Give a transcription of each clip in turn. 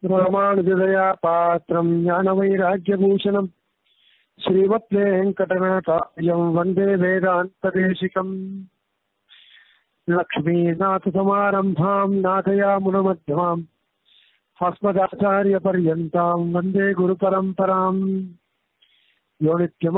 ராமானுஜதயா பாத்திரம் ஞானவைராக்கியபூஷணம் ஸ்ரீமத் வெங்கடநாதாயம் வந்தே வேதாந்ததேசிகம் லக்ஷ்மீநாथसमारम्भाम् नाथयामुनमध्यमाम् अस्मदाचार्यपर्यन्ताम् वन्दे गुरुपरम्पराम् यो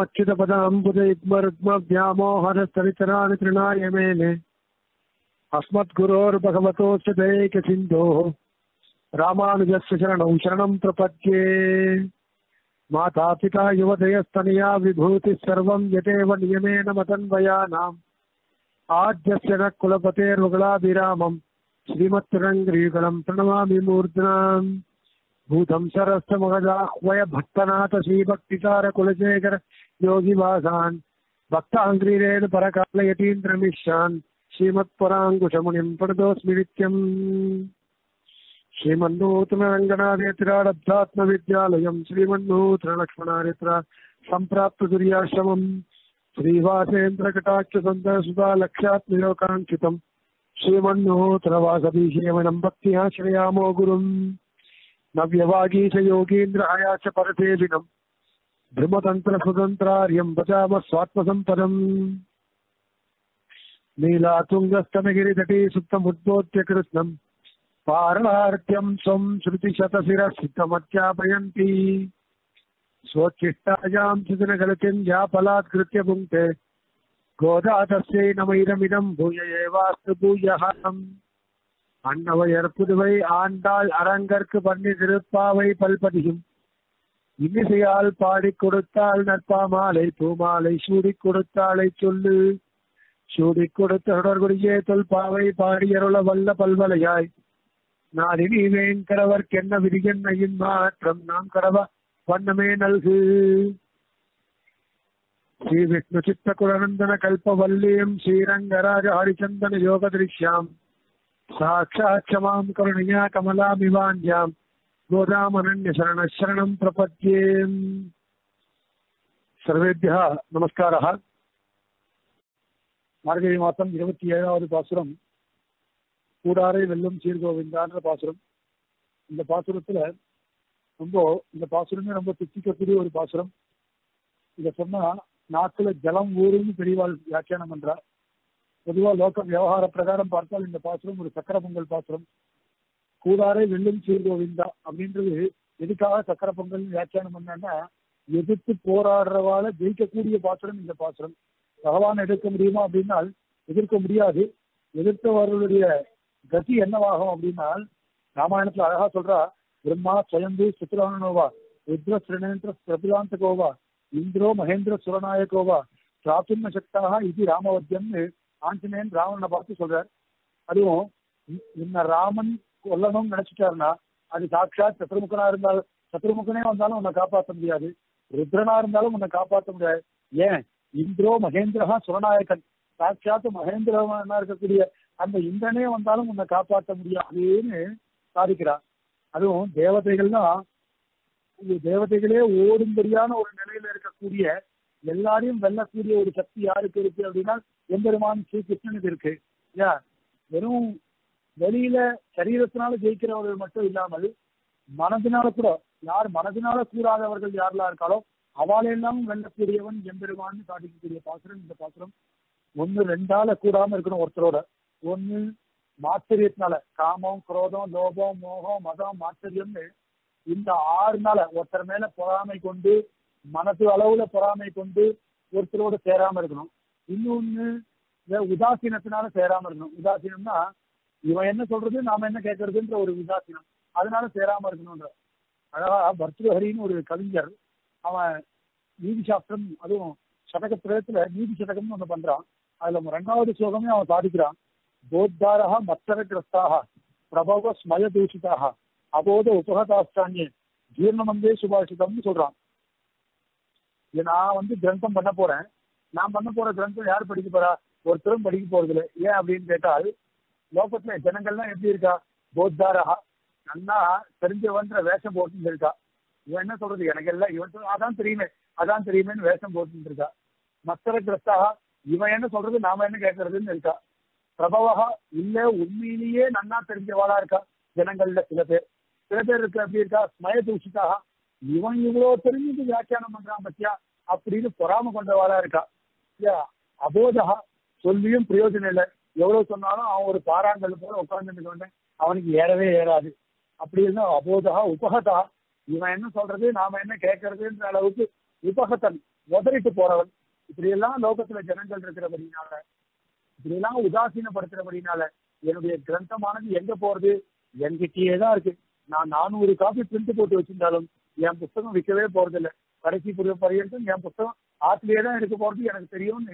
नित्यमच्युतपदाम्बुजयुग्मरुग्मव्यामोहरस्तरितराणि तृणाय मेने अस्मद्गुरोर्भगवतोऽस्य दैकसिन्धोः रामानुजस्य शरणं शरणं प्रपद्ये मातापिता युवतयस्तनया विभूतिः सर्वं यतेव नियमेन मतन्वयानाम् आद्यस्य न कुलपतेर्वगलाभिरामम् श्रीमत्तिरङ्ग्रीगणम् प्रणमामि मूर्ध्नाम् भूतं सरस्तमगदाह्वय भक्तनाथ श्रीभक्तिसारकुलशेखर योगिवासान् भक्ताङ्ग्रीरेण परकालयतीन्द्रमिश्रान् श्रीमत्पराङ्कुशमुनिम् प्रणतोऽस्मि नित्यम् श्रीमन्नूतनरङ्गनाथेतिराडब्धात्मविद्यालयम् श्रीमन्नूतनलक्ष्मणारेत्र सम्प्राप्तदुर्याश्रमम् श्रीवासेन्द्रकटाक्षसन्दसुधा लक्ष्यात्मयोकाङ्क्षितम् श्रीमन्नूतनवासभीषेवणम् भक्त्याश्रयामो गुरुम् नव्यवागीश योगीन्द्र हयाच परसेविनम् ब्रह्मतन्त्रस्वतन्त्रार्यम् भजामः स्वात्मसम्पदम् नीलातुङ्गस्तनगिरितटे सुप्तमुद्बोध्य कृत्स्नम् पारणार्थ्यम् स्वम् श्रुतिशतशिरः सिद्धमध्यापयन्ति स्वोच्छिष्टायाम् सुदिनगलतिम् या फलात्कृत्य पुङ्क्ते गोदा तस्यै नमैरमिदम् भूय एवास्तु भूयः அன்னவையர் புதுவை ஆண்டாள் அரங்கற்கு பண்ணி திருப்பாவை பல்பதியும் இன்னிசையால் பாடி கொடுத்தாள் நற்பாமாலை பூமாலை சூடி கொடுத்தாளை சொல்லு சூடி கொடுத்த தொடர்புடைய தொல்பாவை பாடியருள வல்ல பல்வலையாய் நாடினி வேங்கடவர்க்கென்ன விதியன்னையின் மாற்றம் நாம் கடவ வண்ணமே நல்கு ஸ்ரீ விஷ்ணு சித்த குலநந்தன கல்பவல்லியம் ஸ்ரீரங்கராஜ ஹரிச்சந்தன யோக திருஷ்யாம் साक्षात् क्षमां करुणया कमलामिवाञ्जाम् गोदामनन्यशरणशरणं प्रपद्ये सर्वेभ्यः நமஸ்காரः மார்கழி மாதம் இருபத்தி ஏழாவது பாசுரம் கூடாரை வெல்லும் சீர்கோவிந்தான்ற பாசுரம் இந்த பாசுரத்துல ரொம்ப இந்த பாசுரமே ரொம்ப திச்சிக்கக்கூடிய ஒரு பாசுரம் இதை சொன்னா நாக்குல ஜலம் ஊருன்னு பெரியவாள் வியாக்கியானம் பண்றார் பொதுவா லோக விவகார பிரகாரம் பார்த்தால் இந்த பாசுரம் ஒரு சக்கர பொங்கல் பாசுரம் கூடாரை வெல்லும் சீர்கோவிந்தா அப்படின்றது எதுக்காக சக்கர பொங்கல் வியாக்கியானம் பண்ணான்னா எதிர்த்து போராடுறவால ஜெயிக்கக்கூடிய பாசுரம் இந்த பாசுரம் பகவான் எதிர்க்க முடியுமா அப்படின்னால் எதிர்க்க முடியாது எதிர்த்தவர்களுடைய கதி என்னவாகும் அப்படின்னால் ராமாயணத்துல அழகா சொல்றா பிரம்மா ஸ்வயம்பு சுத்திரானோவா ருத்ர ஸ்ரீநேந்திர பிரபிலாந்த கோவா இந்திரோ மகேந்திர சுரநாயகோவா பிராத்துன்ன சக்தாக இது ராமவத்தியம்னு ஆஞ்சநேயன் ராவணனை பார்த்து சொல்றார் அதுவும் இந்த ராமன் கொல்லணும்னு நினைச்சிட்டாருன்னா அது சாட்சாத் சத்ருமுகனா இருந்தாலும் சத்ருமுகனே வந்தாலும் உன்னை காப்பாற்ற முடியாது ருத்ரனா இருந்தாலும் உன்னை காப்பாற்ற முடியாது ஏன் இந்திரோ மகேந்திரஹா சுரநாயகன் சாட்சாத் மகேந்திரனா இருக்கக்கூடிய அந்த இந்திரனே வந்தாலும் உன்னை காப்பாற்ற முடியாதுன்னு சாதிக்கிறார் அதுவும் தேவதைகள்னா தேவதைகளே ஓடும்படியான ஒரு நிலையில இருக்கக்கூடிய எல்லாரையும் வெல்லக்கூடிய ஒரு சக்தி யாருக்கு இருக்கு அப்படின்னா எம்பெருமான் ஸ்ரீ கிருஷ்ணனுக்கு இருக்கு இல்லையா வெறும் வெளியில சரீரத்தினால ஜெயிக்கிறவர்கள் மட்டும் இல்லாமல் மனதினால கூட யார் மனதினால கூறாதவர்கள் யாரெல்லாம் இருக்காளோ அவளையெல்லாம் வெல்லக்கூடியவன் எம்பெருமான்னு காட்டிக்கக்கூடிய பாசுரம் இந்த பாசுரம் ஒன்னு ரெண்டால கூடாம இருக்கணும் ஒருத்தரோட ஒன்னு மாச்சரியத்தினால காமம் குரோதம் லோபம் மோகம் மதம் மாச்சரியம்னு இந்த ஆறு நாள ஒருத்தர் மேல பொறாமை கொண்டு மனசு அளவுல பொறாமை கொண்டு ஒருத்தரோட சேராம இருக்கணும் இன்னொன்னு உதாசீனத்தினால சேராம இருக்கணும் உதாசீனம்னா இவன் என்ன சொல்றது நாம என்ன கேட்கறதுன்ற ஒரு உதாசீனம் அதனால சேராம இருக்கணும்ன்ற அழகா பர்தஹரின்னு ஒரு கவிஞர் அவன் நீதி சாஸ்திரம் அதுவும் சதகத்திரத்துல நீதி சதகம்னு ஒண்ணு பண்றான் அதுல ரெண்டாவது ஸ்லோகமே அவன் சாதிக்கிறான் போத்தாரா மத்தர கிரஸ்தாக பிரபவ ஸ்மய தூஷிதாக அபோத உபகதாஸ்தானியே ஜீர்ணமந்தே சுபாஷிதம்னு சொல்றான் நான் வந்து கிரந்தம் பண்ண போறேன் நான் பண்ண போற கிரந்தம் யார் படிக்க போறா ஒருத்தரும் படிக்க போறது இல்லை ஏன் அப்படின்னு கேட்டால் லோகத்துல ஜனங்கள்லாம் எப்படி இருக்கா போத்தாரா நன்னா தெரிஞ்சவன்ற வேஷம் போட்டு இருக்கா இவன் என்ன சொல்றது எனக்கு எல்லாம் இவன் சொல்ல அதான் தெரியுமே அதான் தெரியுமேன்னு வேஷம் போட்டு இருக்கா மத்தர கிரஸ்தாக இவன் என்ன சொல்றது நாம என்ன கேட்கறதுன்னு இருக்கா பிரபவகா இல்ல உண்மையிலேயே நன்னா தெரிஞ்சவாளா இருக்கா ஜனங்கள்ல சில பேர் சில பேர் இருக்க எப்படி இருக்கா ஸ்மய தூஷிதாக இவன் இவ்வளவு தெரிஞ்சு வியாக்கியானம் பண்றான் பத்தியா அப்படின்னு பொறாம கொண்டவாளா இருக்கா இல்லையா அபோதா சொல்லியும் பிரயோஜனம் இல்லை எவ்வளவு சொன்னாலும் அவன் ஒரு பாறாங்கல் போல உட்கார்ந்துட்டு அவனுக்கு ஏறவே ஏறாது அப்படி இருந்தா அபோதா உபகதா இவன் என்ன சொல்றது நாம என்ன கேட்கறதுன்ற அளவுக்கு உபகத்தன் உதறிட்டு போறவன் இப்படி எல்லாம் லோகத்துல ஜனங்கள் இருக்கிறபடினால இப்படி எல்லாம் உதாசீனப்படுத்துறபடினால என்னுடைய கிரந்தமானது எங்க போறது என்கிட்டயே தான் இருக்கு நான் நானூறு காப்பி பிரிண்ட் போட்டு வச்சிருந்தாலும் என் புத்தகம் விற்கவே போறதில்லை கடைசி புரிய பரியந்தம் என் புத்தகம் ஆத்திலேயே தான் எடுக்க போறது எனக்கு தெரியும்னு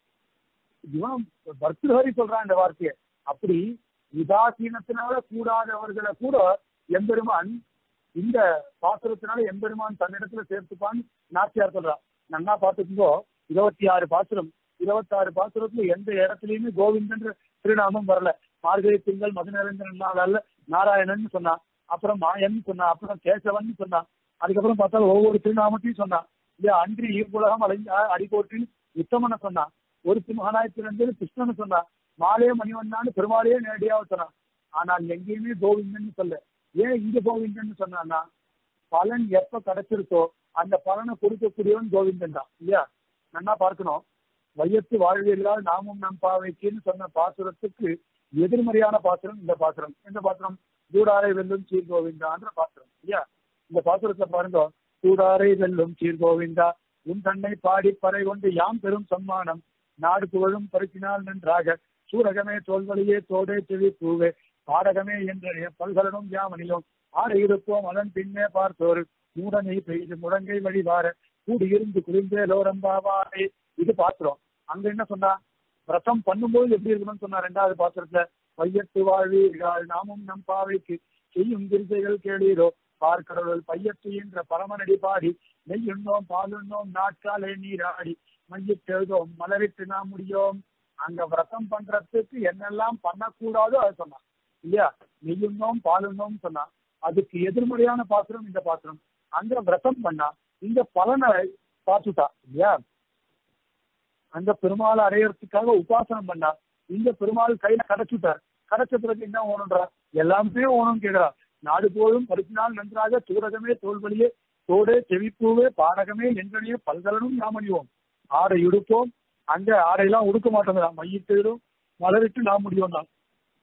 இவன் பர்தஹரி சொல்றான் இந்த வார்த்தையை அப்படி உதாசீனத்தினால கூடாதவர்களை கூட எம்பெருமான் இந்த பாசுரத்தினால எம்பெருமான் தன்னிடத்துல சேர்த்துப்பான்னு நாச்சியார் சொல்றான் நன்னா பார்த்துக்கோ இருபத்தி ஆறு பாசுரம் இருபத்தாறு பாசுரத்துல எந்த இடத்துலயுமே கோவிந்தன்ற திருநாமம் வரல மார்கழி திங்கள் மதுநரேந்திரன் நாளால நாராயணன் சொன்னான் அப்புறம் மாயன் சொன்னான் அப்புறம் கேசவன் சொன்னான் அதுக்கப்புறம் பார்த்தாலும் ஒவ்வொரு திருநாமத்தையும் சொன்னான் இல்லையா அன்றி ஈர்ப்புலகம் அலைஞ்ச அடிபோற்றின்னு உத்தமனை சொன்னான் ஒரு சிம்மகனாய் பிறந்தது கிருஷ்ணன் சொன்னான் மாலே மணிவண்ணான்னு பெருமாளையே நேரடியாக சொன்னான் ஆனால் எங்கேயுமே கோவிந்தன் சொல்ல ஏன் இங்க கோவிந்தன் சொன்னான்னா பலன் எப்ப கிடைச்சிருக்கோ அந்த பலனை கொடுக்கக்கூடியவன் கோவிந்தன் தான் இல்லையா நல்லா பார்க்கணும் வையத்து வாழ்வியலால் நாமும் நம் பாவைக்குன்னு சொன்ன பாசுரத்துக்கு எதிர்மறையான பாசுரம் இந்த பாசுரம் இந்த பாசுரம் சூடாரை வெல்லும் சீர் கோவிந்தான்ற பாசுரம் இல்லையா இந்த பாசுரத்தை பாருங்க சூடாரை வெல்லும் சீர் கோவிந்தா உன் தன்னை பாடி பறை கொண்டு யாம் பெரும் சம்மானம் நாடு புகழும் பருத்தினால் நன்றாக சூரகமே தோல்வழியே தோடே செவி பூவே பாடகமே என்ற பல்கலனும் யாமனிலும் ஆட இருப்போம் அதன் பின்னே பார்த்தோரு மூடனை பெய்து முழங்கை வழிவார கூடியிருந்து குளிர்ந்தே லோரம்பாவாரே இது பாத்திரம் அங்க என்ன சொன்னா விரதம் பண்ணும்போது எப்படி இருக்கணும்னு சொன்னா ரெண்டாவது பாத்திரத்துல வையத்து வாழ்வீர்கள் நாமும் நம் பாவைக்கு செய்யும் கிரிசைகள் கேளீரோ பார்க்கடவுள் பையத்து என்ற பரமனடி பாடி நெய்யுண்ணோம் பாலுண்ணோம் நாட்காலே நீராடி மையிட்டு எழுதோம் மலரிட்டு நாம் முடியோம் அங்க விரதம் பண்றதுக்கு என்னெல்லாம் பண்ணக்கூடாதோ அது சொன்னான் இல்லையா நெய்யுண்ணோம் பாலுண்ணோம் சொன்னா அதுக்கு எதிர்மறையான பாத்திரம் இந்த பாத்திரம் அங்க விரதம் பண்ணா இந்த பலனை பார்த்துட்டா இல்லையா அந்த பெருமாளை அடையறதுக்காக உபாசனம் பண்ணா இந்த பெருமாள் கையில கிடைச்சுட்டார் கிடைச்ச பிறகு என்ன ஓணுன்றா எல்லாமே ஓணும் கேட்கிறா நாடு போதும் பருத்தினால் நன்றாக சூரகமே தோல்வழியே தோடே செவிப்பூவே பாடகமே எங்கனையே பல்கலனும் நாம் அணிவோம் ஆடை உடுப்போம் அங்க ஆடையெல்லாம் உடுக்க மாட்டோம் மையிட்டிடும் மலரிட்டு நாம் முடியும் தான்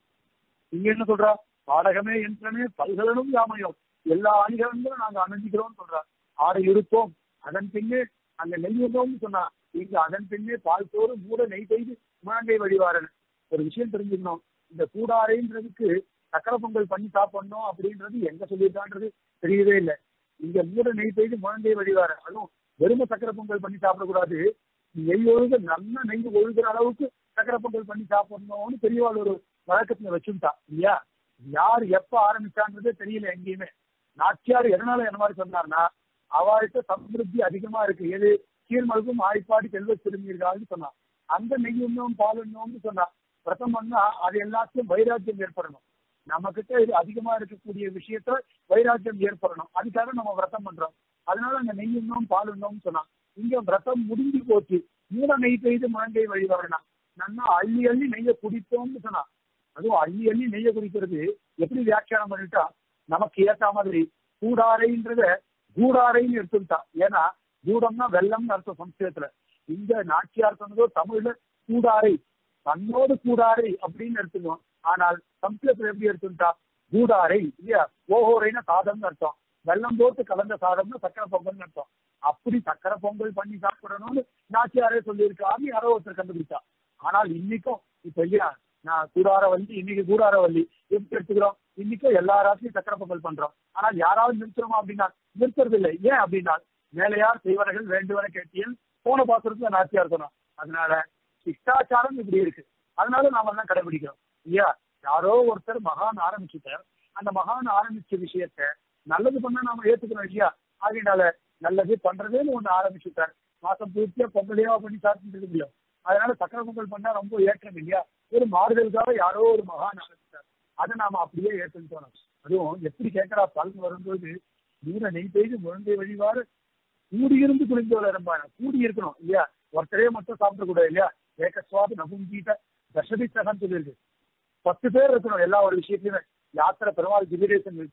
இங்க என்ன சொல்றா பாடகமே என்றனே பல்கலனும் யாமையோம் எல்லா அணிகளும் நாங்க அணிஞ்சுக்கிறோம் சொல்றா ஆடை இருப்போம் அதன் பின்னே அங்க நெய்யுதோம்னு சொன்னா இங்க அதன் பின்னே பால் சோறு மூட நெய் பெய்து முழங்கை வழிவாரன் ஒரு விஷயம் தெரிஞ்சுக்கணும் இந்த கூடாரைன்றதுக்கு சக்கரை பொங்கல் பண்ணி சாப்பிடணும் அப்படின்றது எங்க சொல்லியிருக்கான்றது தெரியவே இல்லை இங்க மூட நெய் பெய்து முழங்கை வழிவார அதுவும் வெறும சக்கரை பொங்கல் பண்ணி சாப்பிடக்கூடாது நெய் ஒழுக நல்ல நெய் ஒழுகிற அளவுக்கு சக்கரை பொங்கல் பண்ணி சாப்பிடணும்னு பெரியவாள் ஒரு வழக்கத்துல வச்சுட்டா இல்லையா யார் எப்ப ஆரம்பிச்சான்றதே தெரியல எங்கேயுமே நாச்சியார் எதனால என்ன மாதிரி சொன்னார்னா அவள்கிட்ட சமிருத்தி அதிகமா இருக்கு எது கீழ்மழுக்கும் ஆய்ப்பாடி செல்வ திரும்பியிருக்கான்னு சொன்னான் அந்த நெய்யுண்ணும் பாலுண்ணோம்னு சொன்னா பிரதம் பண்ணா அது எல்லாத்தையும் வைராக்கியம் ஏற்படணும் நம்ம கிட்ட இது அதிகமா இருக்கக்கூடிய விஷயத்த வைராக்கியம் ஏற்படணும் அதுக்காக நம்ம விரதம் பண்றோம் அதனால அந்த நெய்யுண்ணும் பாலுண்ணோம்னு சொன்னான் இங்க விரதம் முடிஞ்சு போச்சு மூட நெய் பெய்து முழங்கை வழிவரணும் நல்லா அள்ளி அள்ளி நெய்யை குடிப்போம்னு சொன்னான் அதுவும் அள்ளி அள்ளி நெய்யை குடிக்கிறது எப்படி வியாக்கியானம் பண்ணிட்டா நமக்கு ஏத்த மாதிரி கூடாரைன்றத கூடாரைன்னு எடுத்துட்டா ஏன்னா கூடம்னா வெள்ளம்னு அர்த்தம் சம்ஸ்கிருதத்துல இந்த நாச்சியார் சொன்னதோ தமிழ்ல கூடாரை தன்னோடு கூடாரை அப்படின்னு எடுத்துக்கணும் ஆனால் சம்ஸ்கிருதத்துல எப்படி எடுத்துட்டா கூடாரை இல்லையா ஓஹோரைனா சாதம்னு அர்த்தம் வெள்ளம் போட்டு கலந்த சாதம்னு சக்கரை பொங்கல்னு அர்த்தம் அப்படி சக்கரை பொங்கல் பண்ணி சாப்பிடணும்னு நாச்சியாரே சொல்லியிருக்காரு யாரோ ஒருத்தர் கண்டுபிடிச்சா ஆனால் இன்னைக்கும் இப்ப இல்லையா நான் கூடார வள்ளி இன்னைக்கு கூடார வள்ளி எப்படி எடுத்துக்கிறோம் இன்னைக்கும் எல்லா ராத்திரியும் சக்கரை பொங்கல் பண்றோம் ஆனால் யாராவது நிறுத்துறோமா அப்படின்னா நிறுத்துறது இல்லை ஏன் அப்படின்னா மேலையார் செய்வர்கள் வேண்டுவன கேட்டியல் போன பாத்திரத்துல நாச்சியார் சொன்னோம் அதனால சிஷ்டாச்சாரம் இப்படி இருக்கு அதனால நாம எல்லாம் கடைபிடிக்கிறோம் இல்லையா யாரோ ஒருத்தர் மகான் ஆரம்பிச்சுட்டார் அந்த மகான் ஆரம்பிச்ச விஷயத்த நல்லது பண்ணா நாம ஏத்துக்கணும் இல்லையா ஆகையினால நல்லது பண்றதுன்னு ஒண்ணு ஆரம்பிச்சுட்டார் மாசம் பூர்த்தியா பொங்கலையா பண்ணி சாப்பிட்டு இருக்க முடியும் அதனால சக்கரை பொங்கல் பண்ணா ரொம்ப ஏற்றம் இல்லையா ஒரு மாறுதலுக்காக யாரோ ஒரு மகான் ஆரம்பிச்சார் அதை நாம அப்படியே ஏற்றுன்னு அதுவும் எப்படி கேட்கறா பலன் வரும்போது நீர நெய் பெய்து முழங்கை வழிவாறு கூடியிருந்து குளிந்து வளரம்பான கூடி இருக்கணும் இல்லையா ஒருத்தரே மட்டும் சாப்பிடக்கூடாது இல்லையா ஏகஸ்வாது நகுங்கீட்ட தசபித்தகன்னு சொல்லியிருக்கு பத்து பேர் இருக்கணும் எல்லா ஒரு விஷயத்திலுமே யாத்திரை பெருமாள் கிரிடேசன் இருக்கார்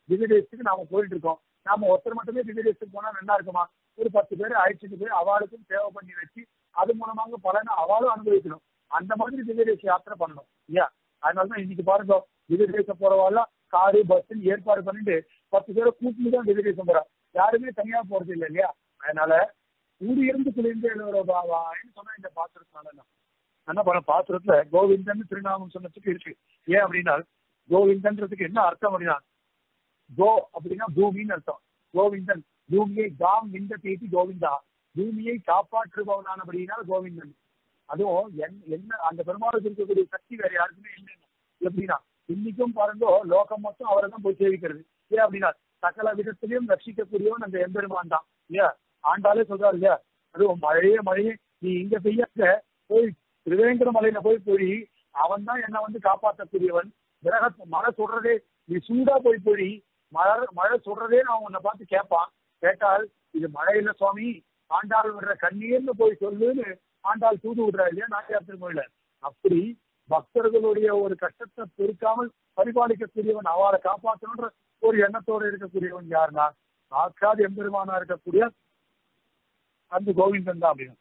திவ்ய தேசத்துக்கு நாம போயிட்டு இருக்கோம் நாம ஒருத்தர் மட்டுமே திவ்ய தேசத்துக்கு போனா நல்லா இருக்குமா ஒரு பத்து பேர் அழைச்சிட்டு போய் அவளுக்கும் சேவை பண்ணி வச்சு அது மூலமாக பலனை அவளும் அனுபவிக்கணும் அந்த மாதிரி திவ்ய தேச யாத்திரை பண்ணணும் இல்லையா அதனாலதான் இன்னைக்கு பாருங்க திவ்ய தேசம் போறவாள்லாம் காரு பஸ் ஏற்பாடு பண்ணிட்டு பத்து பேரை கூட்டிட்டு தான் திவ்ய தேசம் போறா யாருமே தனியா போறது இல்லை இல்லையா அதனால ஊடி இருந்து குளிர்ந்து எழுதுற பாவான்னு சொன்னா இந்த பாத்திரத்தினால தான் என்ன பண்ண பாத்திரத்துல கோவிந்தன் திருநாமம் சொன்னதுக்கு இருக்கு ஏன் அப்படின்னா கோவிந்தன்றதுக்கு என்ன அர்த்தம் அப்படின்னா கோ அப்படின்னா பூமின்னு அர்த்தம் கோவிந்தன் பூமியை காம் விந்த தேதி கோவிந்தா பூமியை காப்பாற்றுபவனானபடினால் கோவிந்தன் அதுவும் என் என்ன அந்த பெருமாளுக்கு இருக்கக்கூடிய சக்தி வேற யாருக்குமே இல்லை எப்படின்னா இன்னைக்கும் பாருங்க லோகம் மொத்தம் அவரை தான் போய் சேவிக்கிறது ஏன் அப்படின்னா சகல விதத்திலையும் ரட்சிக்கக்கூடியவன் அந்த எம்பெருமான் தான் இல்லையா ஆண்டாலே சொல்றாரு இல்லையா அதுவும் மழையே மழையே நீ இங்க பெய்யாத போய் திருவேங்கட மலையில போய் போய் அவன் தான் என்ன வந்து காப்பாற்றக்கூடியவன் கிரக மழை சொல்றதே நீ சூடா போய் போய் மழை மழை சொல்றதே நான் உன்னை பார்த்து கேட்பான் கேட்டால் இது மழை இல்ல சுவாமி ஆண்டாள் விடுற கண்ணீர்னு போய் சொல்லுன்னு ஆண்டாள் தூது விடுறா இல்லையா நாட்டியார் திருமொழியில அப்படி பக்தர்களுடைய ஒரு கஷ்டத்தை பெருக்காமல் பரிபாலிக்கக்கூடியவன் அவளை காப்பாற்றணுன்ற ஒரு எண்ணத்தோடு இருக்கக்கூடியவன் யாருன்னா சாட்சாத் எம்பெருமானா இருக்கக்கூடிய அந்த கோவிந்தன் தான் அப்படின்னு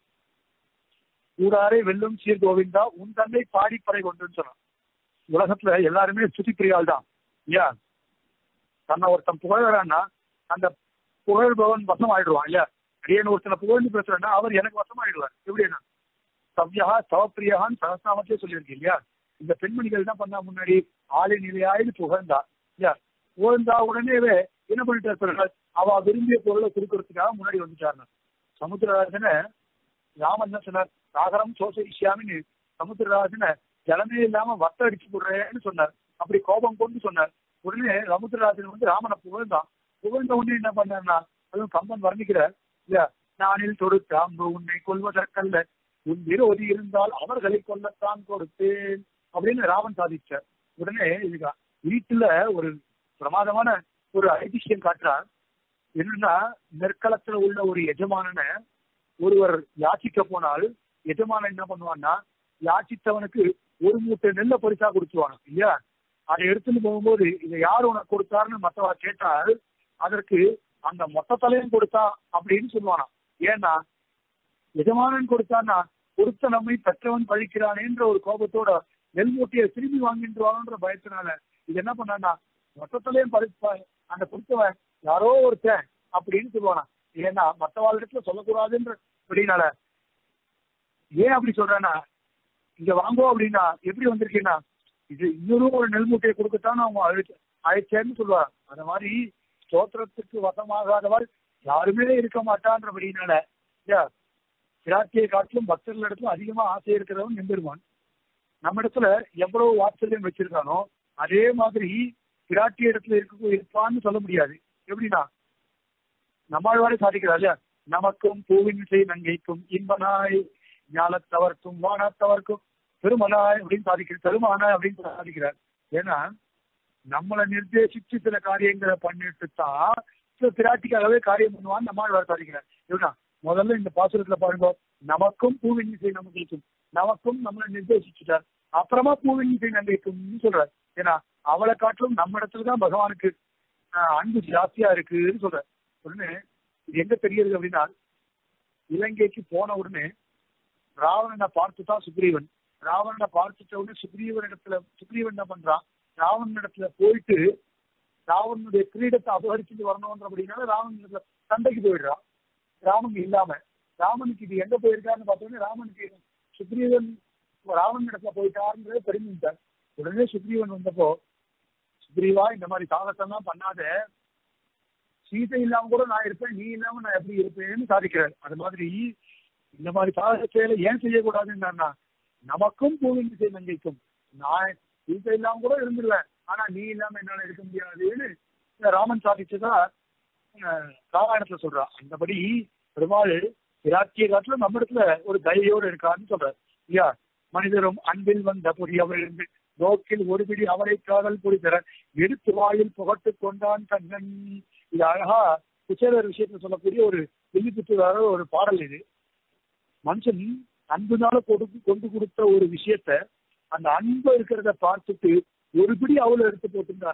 ஊராரை வெல்லும் சீர் கோவிந்தா உன் தன்னை பாடிப்பறை கொண்டுன்னு சொன்னான் உலகத்துல எல்லாருமே ஸ்துதி பிரியால் தான் இல்லையா தன்னை ஒருத்தன் புகழறான்னா அந்த புகழ்பவன் வசம் ஆயிடுவான் இல்லையா அடியன் ஒருத்தனை புகழ்ந்து பேசுறேன்னா அவர் எனக்கு வசம் ஆயிடுவார் எப்படின்னா சவ்யா சவப்பிரியான்னு சகசிராமத்திலே சொல்லியிருக்கு இல்லையா இந்த பெண்மணிகள் என்ன பண்ணா முன்னாடி ஆலை நிலையாயின்னு புகழ்ந்தா இல்லையா புகழ்ந்தா உடனேவே என்ன பண்ணிட்டு இருப்பார்கள் அவ விரும்பிய பொருளை கொடுக்கறதுக்காக முன்னாடி வந்துட்டாருன்னு சமுத்திரராஜனை ராமன் என்ன சொன்னார் சாகரம் சோசரிஷியாமின்னு சமுத்திரராஜனை ஜலமே இல்லாம வட்ட அடிச்சு போடுறேன்னு சொன்னார் அப்படி கோபம் கொண்டு சொன்னார் உடனே சமுத்திரராஜன் வந்து ராமனை புகழ்ந்தான் புகழ்ந்த உடனே என்ன பண்ணார்னா அதுவும் கம்பன் வர்ணிக்கிறார் இல்லையா நானில் தொடுத்த அம்பு உன்னை கொல்வதற்கல்ல உன் விரோதி இருந்தால் அவர்களை கொல்லத்தான் கொடுத்தேன் அப்படின்னு ராமன் சாதிச்சார் உடனே இதுக்கா வீட்டுல ஒரு பிரமாதமான ஒரு ஐதிஷ்யம் காட்டுறார் என்னன்னா நெற்களத்துல உள்ள ஒரு எஜமானனை ஒருவர் யாச்சிக்க போனால் எஜமானன் என்ன பண்ணுவான்னா யாச்சித்தவனுக்கு ஒரு மூட்டை நெல்லை பரிசா கொடுத்துருவாங்க இல்லையா அதை எடுத்துட்டு போகும்போது இதை யார் உனக்கு கொடுத்தாருன்னு மத்தவா கேட்டால் அதற்கு அந்த மொத்த தலையும் கொடுத்தா அப்படின்னு சொல்லுவானா ஏன்னா எஜமானன் கொடுத்தான்னா கொடுத்த நம்மை பெற்றவன் பழிக்கிறானேன்ற ஒரு கோபத்தோட நெல் மூட்டையை திரும்பி வாங்கின்றான்ற பயத்தினால இது என்ன பண்ணான்னா மொத்தத்திலையும் பறிப்ப அந்த கொடுத்தவன் யாரோ ஒருத்தன் அப்படின்னு சொல்லுவானா ஏன்னா மற்றவாள் இடத்துல சொல்லக்கூடாதுன்ற அப்படின்னால ஏன் அப்படி சொல்றேன்னா இங்க வாங்கோ அப்படின்னா எப்படி வந்திருக்கீங்கன்னா இது இன்னொரு ஒரு நெல் மூட்டையை கொடுக்கத்தான் அவங்க அழைச்ச அழைச்சேன்னு சொல்லுவாங்க அந்த மாதிரி ஸ்தோத்திரத்துக்கு வசமாகாதவாள் யாருமே இருக்க மாட்டான்றபடினால பிராட்டியை காட்டிலும் பக்தர்கள் இடத்துல அதிகமா ஆசை இருக்கிறவன் எம்பெருமான் நம்ம இடத்துல எவ்வளவு வாத்சல்யம் வச்சிருக்கானோ அதே மாதிரி பிராட்டி இடத்துல இருக்க இருப்பான்னு சொல்ல முடியாது எப்படின்னா நம்மாழ்வாரே சாதிக்கிறார் இல்லையா நமக்கும் பூவின்சை நங்கைக்கும் இன்பனாய் ஞானத்தவர்க்கும் வானத்தவர்க்கும் பெருமனாய் அப்படின்னு சாதிக்கிற பெருமானாய் அப்படின்னு சாதிக்கிறார் ஏன்னா நம்மளை நிர்தேசிச்சு சில காரியங்களை பண்ணிட்டு தான் சில பிராட்டிக்காகவே காரியம் பண்ணுவான்னு நம்மாழ்வார் சாதிக்கிறார் எப்படின்னா முதல்ல இந்த பாசுரத்துல பாருங்க நமக்கும் பூவின்சை நம்பிக்கைக்கும் நமக்கும் நம்மளை நிர்தேசிச்சுட்டார் அப்புறமா பூவின்சை நம்பிக்கைக்கும்னு சொல்றார் ஏன்னா அவளை காட்டிலும் நம்ம இடத்துலதான் பகவானுக்கு அன்பு ஜாஸ்தியா இருக்குன்னு சொல்ற உடனே இது எங்க தெரியுது அப்படின்னா இலங்கைக்கு போன உடனே ராவணனை பார்த்து தான் சுக்ரீவன் ராவணனை பார்த்துட்ட உடனே சுக்ரீவன் இடத்துல சுக்ரீவன் என்ன பண்றான் ராவணன் இடத்துல போயிட்டு ராவணனுடைய கிரீடத்தை அபகரிச்சுட்டு வரணும்ன்ற அப்படின்னால ராவணன் இடத்துல சண்டைக்கு போயிடுறான் ராமன் இல்லாம ராமனுக்கு இது எங்க போயிருக்காருன்னு பார்த்தோன்னே ராமனுக்கு சுக்ரீவன் ராவணன் இடத்துல போயிட்டாருன்றத தெரிஞ்சுட்டார் உடனே சுக்ரீவன் வந்தப்போ சுக்ரீவா இந்த மாதிரி சாகசம்லாம் பண்ணாத சீதை இல்லாம கூட நான் இருப்பேன் நீ இல்லாம நான் எப்படி இருப்பேன்னு சாதிக்கிறார் அது மாதிரி இந்த மாதிரி சாகச செயலை ஏன் செய்யக்கூடாதுன்னா நமக்கும் பூவின் திசை நங்கைக்கும் நான் சீதை இல்லாம கூட இருந்துருவேன் ஆனா நீ இல்லாம என்னால இருக்க முடியாதுன்னு ராமன் சாதிச்சதா ராமாயணத்துல சொல்றா அந்தபடி பெருமாள் விராட்டிய காட்டுல நம்ம இடத்துல ஒரு தயையோடு இருக்கான்னு சொல்றாரு இல்லையா மனிதரும் அன்பில் வந்த பொறியவர் இருந்து நோக்கில் ஒரு பிடி அவரை காதல் புரிதர எடுத்து வாயில் புகட்டு கொண்டான் கண்ணன் இது அழகா குச்சேரர் விஷயத்துல சொல்லக்கூடிய ஒரு வில்லிபுத்தூராக ஒரு பாடல் இது மனுஷன் அன்புனால கொடுத்து கொண்டு கொடுத்த ஒரு விஷயத்த அந்த அன்பு இருக்கிறத பார்த்துட்டு ஒரு பிடி அவளை எடுத்து போட்டுருந்தானா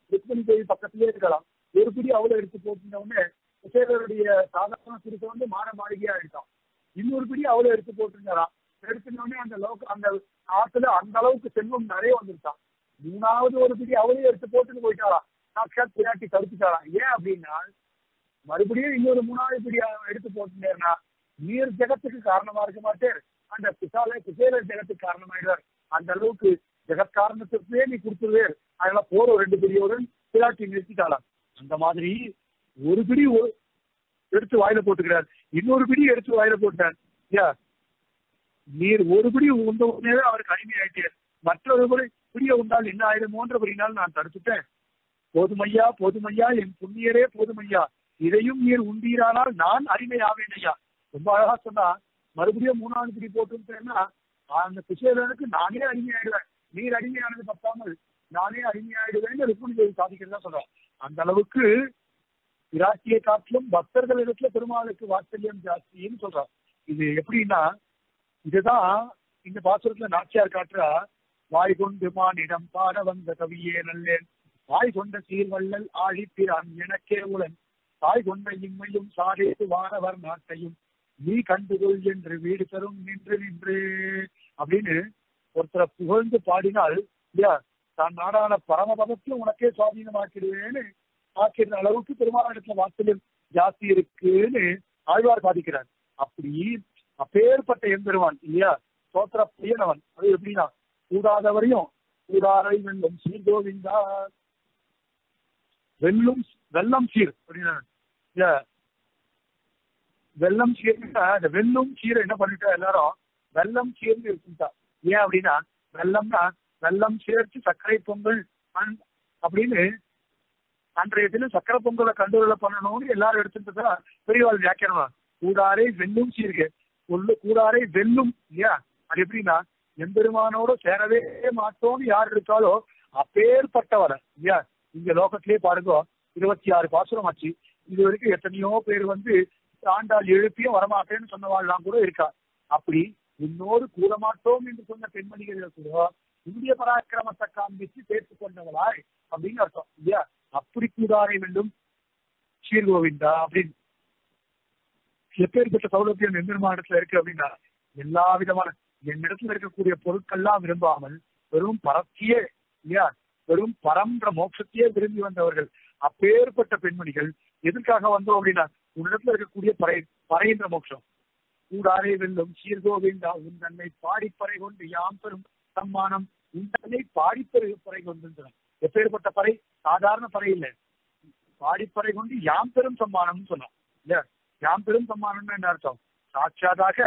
ருக்மணி தேவி பக்கத்திலே இருக்கலாம் ஒரு பிடி அவளை எடுத்து போட்டுன உடனே குசேலருடைய சாதாரண சிறுத்தை வந்து மாற மாளிகையா எடுத்தான் இன்னொரு பிடி அவளை எடுத்து போட்டுருந்தாராம் எடுத்துன உடனே அந்த லோக அந்த ஆத்துல அந்த அளவுக்கு செல்வம் நிறைய வந்துருச்சான் மூணாவது ஒரு பிடி அவளையும் எடுத்து போட்டுன்னு போயிட்டாராம் சாட்சாத் பிராட்டி தடுத்துட்டாராம் ஏன் அப்படின்னா மறுபடியும் இன்னொரு மூணாவது பிடி எடுத்து போட்டுட்டேன்னா நீர் ஜெகத்துக்கு காரணமா இருக்க மாட்டேன் அந்த குசால குசேல ஜெகத்துக்கு காரணமாயிடுவார் அந்த அளவுக்கு ஜெகத் காரணத்துக்கே நீ கொடுத்துருவேர் அதனால போற ரெண்டு பிடியோடு பிராட்டி நிறுத்திட்டாளாம் அந்த மாதிரி ஒரு பிடி ஒ- எடுத்து வாயில போட்டுக்கிறார் இன்னொரு பிடி எடுத்து வாயில போட்டார் யா நீர் ஒரு பிடி உண்ட உடனே அவருக்கு அடிமையாயிட்டார் மற்றொரு பிடி பிடிய உண்டால் என்ன ஆயிடுமோன்றபடினால் நான் தடுத்துட்டேன் போதுமையா போதுமையா என் புண்ணியரே போதுமையா இதையும் நீர் உண்டீரானால் நான் அடிமை ஆவேன் ஐயா ரொம்ப அழகா சொன்னா மறுபடியும் மூணாவது பிடி போட்டுட்டேன்னா அந்த குசேலனுக்கு நானே அடிமையாயிடுவேன் நீர் அடிமையானது பத்தாமல் நானே அடிமையாயிடுவேன்னு ருக்மணி தேவி சாதிக்கிறதா சொல்றேன் அந்த அளவுக்கு பிராட்டியை காட்டிலும் பக்தர்கள் இடத்துல பெருமாளுக்கு வாத்சல்யம் ஜாஸ்தின்னு சொல்றான் இது எப்படின்னா இதுதான் இந்த பாசுரத்துல நாச்சியார் காட்டுறா வாய் கொண்டு மானிடம் பாட வந்த கவியே நல்லேன் வாய் கொண்ட சீர்வள்ளல் ஆழிப்பிரான் எனக்கே உளன் தாய் கொண்ட இம்மையும் சாரேது வானவர் நாட்டையும் நீ கண்டுகொள் என்று வீடு தரும் நின்று நின்று அப்படின்னு ஒருத்தரை புகழ்ந்து பாடினால் இல்லையா தான் நாடான பரமபதத்தில் உனக்கே சுவாதீனமாக்கிடுவேன்னு ஆக்கிற அளவுக்கு பெருமாளிடத்துல வாசலில் ஜாஸ்தி இருக்குன்னு ஆழ்வார் சாதிக்கிறார் அப்படி அப்பேற்பட்ட எம்பெருமான் இல்லையா சோத்திர பிரியனவன் அது எப்படின்னா கூடாதவரையும் கூடாரை வெல்லும் சீர்கோவிந்தா வெல்லும் வெல்லம் சீர் அப்படின்னா இல்ல வெல்லம் சீர்னா இந்த வெல்லும் சீரை என்ன பண்ணிட்டா எல்லாரும் வெல்லம் சீர்னு இருக்குட்டா ஏன் அப்படின்னா வெல்லம்னா வெல்லம் சேர்த்து சர்க்கரை பொங்கல் அன்- அப்படின்னு அன்றைய தினம் சக்கரை பொங்கலை கண்டுகளை பண்ணணும்னு எல்லாரும் எடுத்துட்டு பெரியவாள் வியாக்கியானமா கூடாரை வெல்லும் சீர்கு உள்ள கூடாரை வெல்லும் இல்லையா அது எப்படின்னா எம்பெருமானோட சேரவே மாட்டோம்னு யார் இருக்காலோ அப்பேற்பட்டவரை இல்லையா இங்க லோகத்திலே பாருங்க இருபத்தி ஆறு பாசுரம் ஆச்சு இது வரைக்கும் எத்தனையோ பேர் வந்து ஆண்டாள் எழுப்பியும் வரமாட்டேன்னு சொன்னவாள்லாம் கூட இருக்கா அப்படி உன்னோடு கூட மாட்டோம் என்று சொன்ன பெண்மணிகள் கூட இந்திய பராக்கிரமத்தை காண்பித்து சேர்த்து கொண்டவளாய் அப்படின்னு அர்த்தம் இல்லையா அப்படி கூடாரை வேண்டும் ஸ்ரீகோவிந்தா அப்படின்னு எப்பேற்பட்ட சௌலபியம் எம்பெருமானிடத்துல இருக்கு அப்படின்னா எல்லா விதமான என்னிடத்துல இருக்கக்கூடிய பொருட்கள்லாம் விரும்பாமல் வெறும் பரத்தியே இல்லையா வெறும் பரம்ன்ற மோட்சத்தையே விரும்பி வந்தவர்கள் அப்பேற்பட்ட பெண்மணிகள் எதற்காக வந்தோம் அப்படின்னா உன்னிடத்துல இருக்கக்கூடிய பறை பறைன்ற மோட்சம் கூடாரை வெல்லும் சீர்கோவிந்தா உன் தன்னை பாடிப்பறை கொண்டு யாம் பெறும் சம்மானம் உன் தன்னை பாடிப்பறை பறை கொண்டு எப்பேற்பட்ட பறை சாதாரண பறை இல்லை பாடிப்பறை கொண்டு யாம் பெரும் சம்மானம்னு சொன்னோம் இல்ல யாம் பெரும் சம்மானம்னு என்ன அர்த்தம் சாட்சாதாக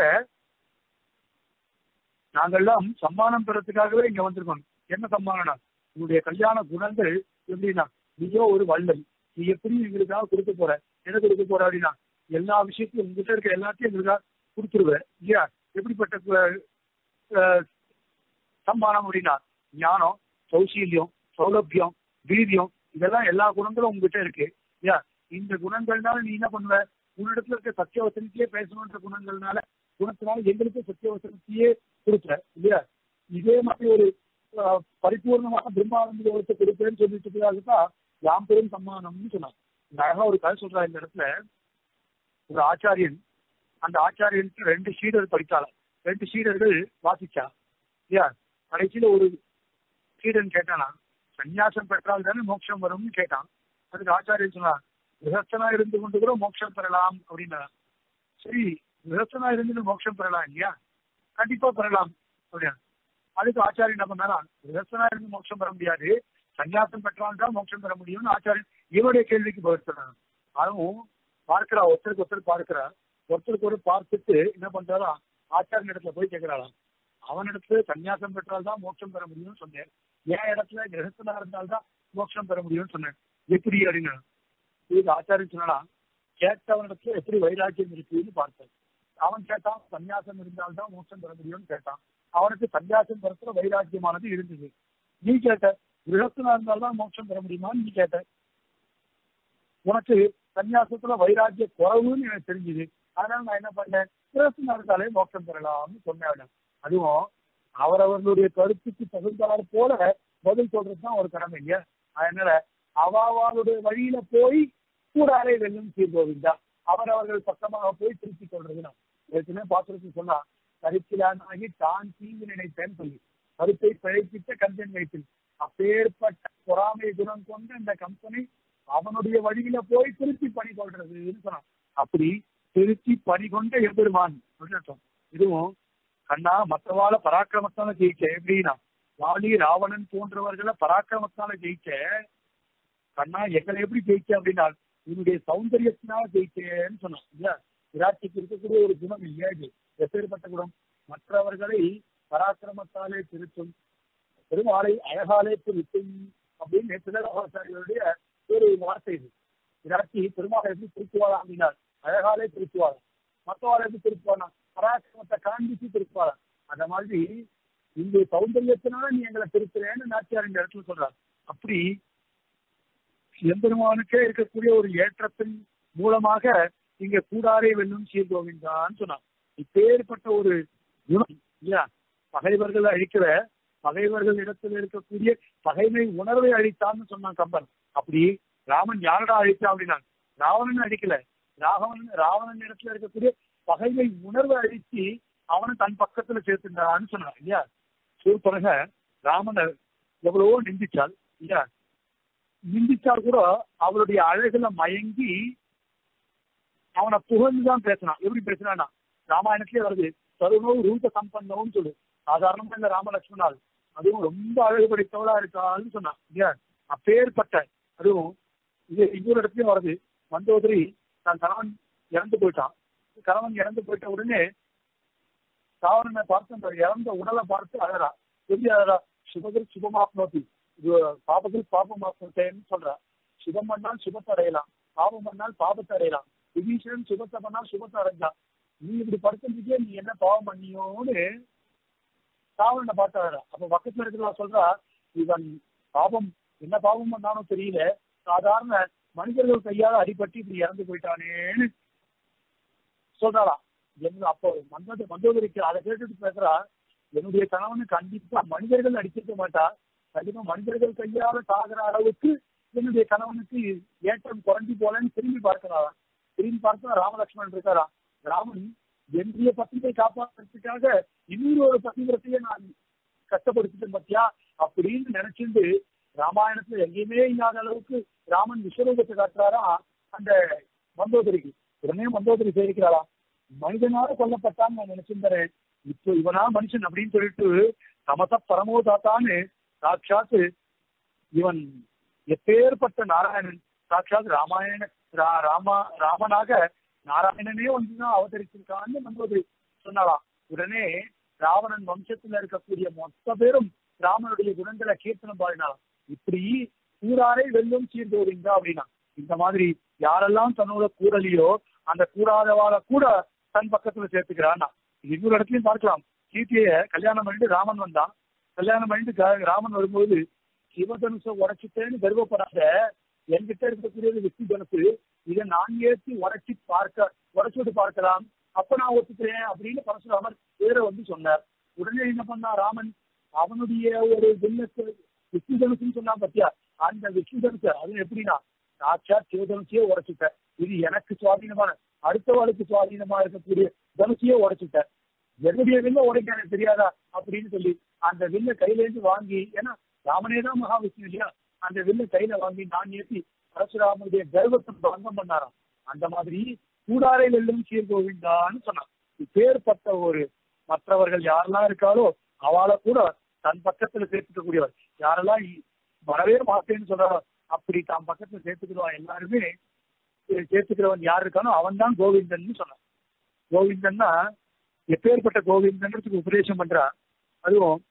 நாங்கெல்லாம் சம்மானம் பெறத்துக்காகவே இங்க வந்திருக்கோம் என்ன சம்மானம்னா உங்களுடைய கல்யாண குணங்கள் எப்படின்னா நீயோ ஒரு வள்ளல் நீ எப்படி எங்களுக்காக கொடுக்க போற என்ன கொடுக்க போற அப்படின்னா எல்லா விஷயத்தையும் உங்ககிட்ட இருக்க எல்லாத்தையும் எங்களுக்காக கொடுத்துருவ இல்லையா எப்படிப்பட்ட கு- அஹ், சம்மானம் அப்படின்னா ஞானம் சௌசீல்யம் சௌலபியம் வீரியம் இதெல்லாம் எல்லா குணங்களும் உங்ககிட்ட இருக்கு இல்லையா இந்த குணங்கள்னால நீ என்ன பண்ணுவ உன்னிடத்துல இருக்க சத்தியவசனத்தையே பேசணுன்ற குணங்கள்னால குணத்தினால எங்களுக்கு சத்தியவசனத்தையே கொடுக்குற இல்லையா இதே மாதிரி ஒரு அஹ், பரிபூர்ணமான பிரம்மானந்த யோகத்தை கொடுப்பேன்னு சொல்லிட்டு தான் யாம் பெரும் சம்மானம்னு சொன்னாங்க இந்த அழகா ஒரு கதை சொல்றா இந்த இடத்துல ஒரு ஆச்சாரியன் அந்த ஆச்சாரியனுக்கு ரெண்டு சீடர் படித்தாளாம் ரெண்டு சீடர்கள் வாசிச்சா இல்லையா கடைசியில ஒரு சீடன் கேட்டானா சந்நியாசம் பெற்றால் தானே மோட்சம் வரும்னு கேட்டான் அதுக்கு ஆச்சாரியன் சொன்னா விரசனா இருந்து கொண்டு கூட மோட்சம் பெறலாம் அப்படின்னா சரி விரசனா இருந்து மோட்சம் பெறலாம் இல்லையா கண்டிப்பா பெறலாம் அப்படின்னா அதுக்கு ஆச்சாரியன் என்ன பண்ணாரா விரசனா இருந்து மோட்சம் பெற முடியாது சந்நியாசம் பெற்றால் தான் மோட்சம் பெற முடியும்னு ஆச்சாரியன் இவருடைய கேள்விக்கு பதில் சொல்றாங்க அதுவும் பார்க்கிறா ஒருத்தருக்கு ஒருத்தர் பார்க்கிறா ஒருத்தருக்கு ஒரு பார்த்துட்டு என்ன பண்றாரா ஆச்சாரியன் இடத்துல போய் கேட்கிறாராம் அவனிடத்துல சந்நியாசம் பெற்றால் தான் மோட்சம் பெற முடியும்னு சொன்னேன் என் இடத்துல கிரகஸ்தனா இருந்தால்தான் மோட்சம் பெற முடியும்னு சொன்னேன் எப்படி அப்படின்னு இதுக்கு ஆச்சாரியன் சொன்னா கேட்டவனிடத்துல எப்படி வைராக்கியம் இருக்குன்னு பார்த்தேன் அவன் கேட்டான் சந்நியாசம் இருந்தால்தான் மோட்சம் பெற முடியும்னு கேட்டான் அவனுக்கு சந்நியாசம் பெறத்துல வைராக்கியமானது இருந்தது நீ கேட்ட கிரகஸ்தனா இருந்தால்தான் மோட்சம் பெற முடியுமான்னு நீ கேட்ட உனக்கு சந்நியாசத்துல வைராக்கிய குறவுன்னு எனக்கு தெரிஞ்சுது அதனால நான் என்ன பண்ணேன் கிரகஸ்தனா இருந்தாலே மோட்சம் பெறலாம்னு சொன்னேன் அதுவும் அவரவர்களுடைய கருத்துக்கு தகுந்தாற் போல பதில் சொல்றது தான் ஒரு கடமை இல்லையா அதனால அவாவாளுடைய வழியில போய் கூடாரை வெல்லும் சீர்கோவிந்தா அவர் அவர்கள் பக்கமாக போய் திருப்பிக் கொள்றது நான் ஏற்கனவே பாசுரத்தில் சொன்னா கருத்திலானாகி தான் தீங்கு நினைத்தேன்னு சொல்லி கருத்தை பிழைப்பித்த கஞ்சன் வைத்தில் அப்பேற்பட்ட பொறாமை குணம் கொண்ட இந்த கம்பெனி அவனுடைய வழியில போய் திருப்பி பணி கொள்றதுன்னு சொன்னான் அப்படி திருப்பி பணி கொண்ட எம்பெருமான் அப்படின்னு இதுவும் கண்ணா மற்றவாள பராக்கிரமத்தால ஜெயிக்க எப்படின்னா வாலி ராவணன் போன்றவர்களை பராக்கிரமத்தால ஜெயிக்க கண்ணா எங்களை எப்படி ஜெயிச்ச அப்படின்னா உன்னுடைய சௌந்தரியத்தினால ஜெயிச்சேன்னு சொன்னான் இல்ல விராட்சிக்கு இருக்கக்கூடிய ஒரு குணம் இல்லையா இது எப்பேற்பட்ட குணம் மற்றவர்களை பராக்கிரமத்தாலே திருத்தும் பெருமாளை அழகாலே திருத்தும் அப்படின்னு சிலராச்சாரியருடைய ஒரு வார்த்தை இது விராட்சி பெருமாளை எப்படி திருத்துவாளா அப்படின்னா அழகாலே திருத்துவாளா மற்றவாளை எப்படி திருப்புவானா பராக்கிரமத்தை காண்பிச்சு திருப்பாளா அந்த மாதிரி இந்த சௌந்தரியத்தினால நீ எங்களை திருத்துறேன்னு நாச்சியார் இந்த இடத்துல சொல்றார் அப்படி எம்பெருமானுக்கே இருக்கக்கூடிய ஒரு ஏற்றத்தின் மூலமாக இங்க கூடாரை வெல்லும் சீர்கோவிந்தான்னு சொன்னான் இப்பேற்பட்ட ஒரு குணம் இல்லையா பகைவர்கள் அழிக்கிற பகைவர்கள் இடத்துல இருக்கக்கூடிய பகைமை உணர்வை அழித்தான்னு சொன்னான் கம்பன் அப்படி ராமன் யாரடா அழித்தா அப்படின்னா ராவணன் அழிக்கல ராவணன் ராவணன் இடத்துல இருக்கக்கூடிய பகைமை உணர்வை அழிச்சு அவனை தன் பக்கத்துல சேர்த்துட்டான்னு சொன்னான் இல்லையா சூழ்பறக ராமனை எவ்வளவோ நிந்திச்சாள் இல்லையா நிந்திச்சால் கூட அவளுடைய அழகுல மயங்கி அவனை புகழ்ந்துதான் பேசினான் எப்படி பேசினான்னா ராமாயணத்திலே வருது தருணோ ரூப சம்பந்தம்னு சொல்லு சாதாரணமா இந்த ராமலட்சுமணால் அதுவும் ரொம்ப அழகு படைத்தவளா இருக்கான்னு சொன்னான் இல்லையா அப்பேற்பட்ட அதுவும் இது இன்னொரு இடத்துலயும் வருது மந்தோதரி தன் கணவன் இறந்து போயிட்டான் கணவன் இறந்து போயிட்ட உடனே ராவணனை பார்த்து அந்த இறந்த உடலை பார்த்து அழறா எப்படி அழறா சுபகர் சுபமாப்னோதி இது பாபத்தில் பாபமாப்னோத்தேன்னு சொல்றா சுபம் பண்ணால் சுபத்தை அடையலாம் பாபம் பண்ணால் பாபத்தை அடையலாம் விபீஷணன் சுபத்தை பண்ணால் சுபத்தை அடைஞ்சான் நீ இப்படி படுத்துருக்கே நீ என்ன பாவம் பண்ணியோன்னு ராவணனை பார்த்து அழறா அப்ப பக்கத்துல இருக்கிறவா சொல்றா இவன் பாவம் என்ன பாவம் பண்ணானோ தெரியல சாதாரண மனிதர்கள் கையால அடிபட்டு இப்படி இறந்து போயிட்டானேன்னு சொல்றாளாம் என்ன அப்போ மந்தோத மந்தோதரிக்கு அதை கேட்டுட்டு பேசுறா என்னுடைய கணவனு கண்டிப்பா மனிதர்கள் அடிச்சிருக்க மாட்டா கண்டிப்பா மனிதர்கள் கையால சாகிற அளவுக்கு என்னுடைய கணவனுக்கு ஏற்றம் குறைஞ்சி போலன்னு திரும்பி பார்க்கிறாராம் திரும்பி பார்த்தா ராமலட்சுமணன் இருக்காரா ராமன் என்னுடைய பத்திரிகை காப்பாற்றுறதுக்காக இன்னொரு ஒரு பத்திரத்தையே நான் கஷ்டப்படுத்திட்டேன் பத்தியா அப்படின்னு நினைச்சிட்டு ராமாயணத்துல எங்கேயுமே இல்லாத அளவுக்கு ராமன் விஸ்வரூபத்தை காட்டுறாரா அந்த மந்தோதரிக்கு உடனே மந்தோதரி சேரிக்கிறாளா மனிதனால கொல்லப்பட்டான்னு நான் நினைச்சிருந்தேன் இப்போ இவனா மனுஷன் அப்படின்னு சொல்லிட்டு சமச பரமோதாத்தான்னு சாட்சாத்து இவன் எப்பேற்பட்ட நாராயணன் சாட்சாத் ராமாயண ரா- ராமா ராமனாக நாராயணனே வந்துதான் அவதரிச்சிருக்கான்னு மந்தோதரி சொன்னாலாம் உடனே ராவணன் வம்சத்துல இருக்கக்கூடிய மொத்த பேரும் ராமனுடைய குணங்களை கீர்த்தனம் பாடினாலாம் இப்படி கூறாரை வெல்லும் சீர்கோவிந்தா அப்படின்னா இந்த மாதிரி யாரெல்லாம் தன்னோட கூறலையோ அந்த கூறாதவாள கூட தன் பக்கத்துல சேர்த்துக்கிறான்னா இது இன்னொரு இடத்துலயும் பார்க்கலாம் சீத்தைய கல்யாணம் பண்ணிட்டு ராமன் வந்தான் கல்யாணம் பண்ணிட்டு க- ராமன் வரும்போது சிவதனுச உடைச்சிட்டேன்னு கர்வப்படாத என்கிட்ட இருக்கக்கூடியது விஷ்ணு தனுசு இதை நான் ஏற்றி உடைச்சி பார்க்க உடைச்சுட்டு பார்க்கலாம் அப்ப நான் ஒத்துக்கிறேன் அப்படின்னு பரசுராமர் வேற வந்து சொன்னார் உடனே என்ன பண்ணா ராமன் அவனுடைய ஒரு வில்லத்து விஷ்ணு தனுசுன்னு சொன்னான் பத்தியா அந்த விஷ்ணு தனுசு அது எப்படின்னா சாட்சா சிவதனுசையே உடைச்சிட்டேன் இது எனக்கு சுவாதீனமான அடுத்தவளுக்கு சுவாதீனமா இருக்கக்கூடிய தனுசையே உடைச்சிட்டேன் என்னுடைய வில்ல உடைக்க எனக்கு தெரியாதா அப்படின்னு சொல்லி அந்த வில்ல கையில இருந்து வாங்கி ஏன்னா ராமனே தான் மகாவிஷ்ணு இல்லையா அந்த வில்ல கையில வாங்கி நான் ஏற்றி பரசுராமனுடைய கர்வத்தை பங்கம் பண்ணாராம் அந்த மாதிரி கூடாரை வெல்லும் சீர்கோவிந்தான்னு சொன்னான் இப்பேற்பட்ட ஒரு மற்றவர்கள் யாரெல்லாம் இருக்காளோ அவளை கூட தன் பக்கத்துல சேர்த்துக்கக்கூடியவர் யாரெல்லாம் இ- வரவே மாட்டேன்னு சொல்றாரோ அப்படி தான் பக்கத்துல சேர்த்துக்கிறவன் எல்லாருமே சே- சேர்த்துக்கிறவன் யார் இருக்கானோ அவன் தான் கோவிந்தன் சொன்னான் கோவிந்தன்னா எப்பேற்பட்ட கோவிந்தன்றதுக்கு உபதேசம் பண்றா அதுவும்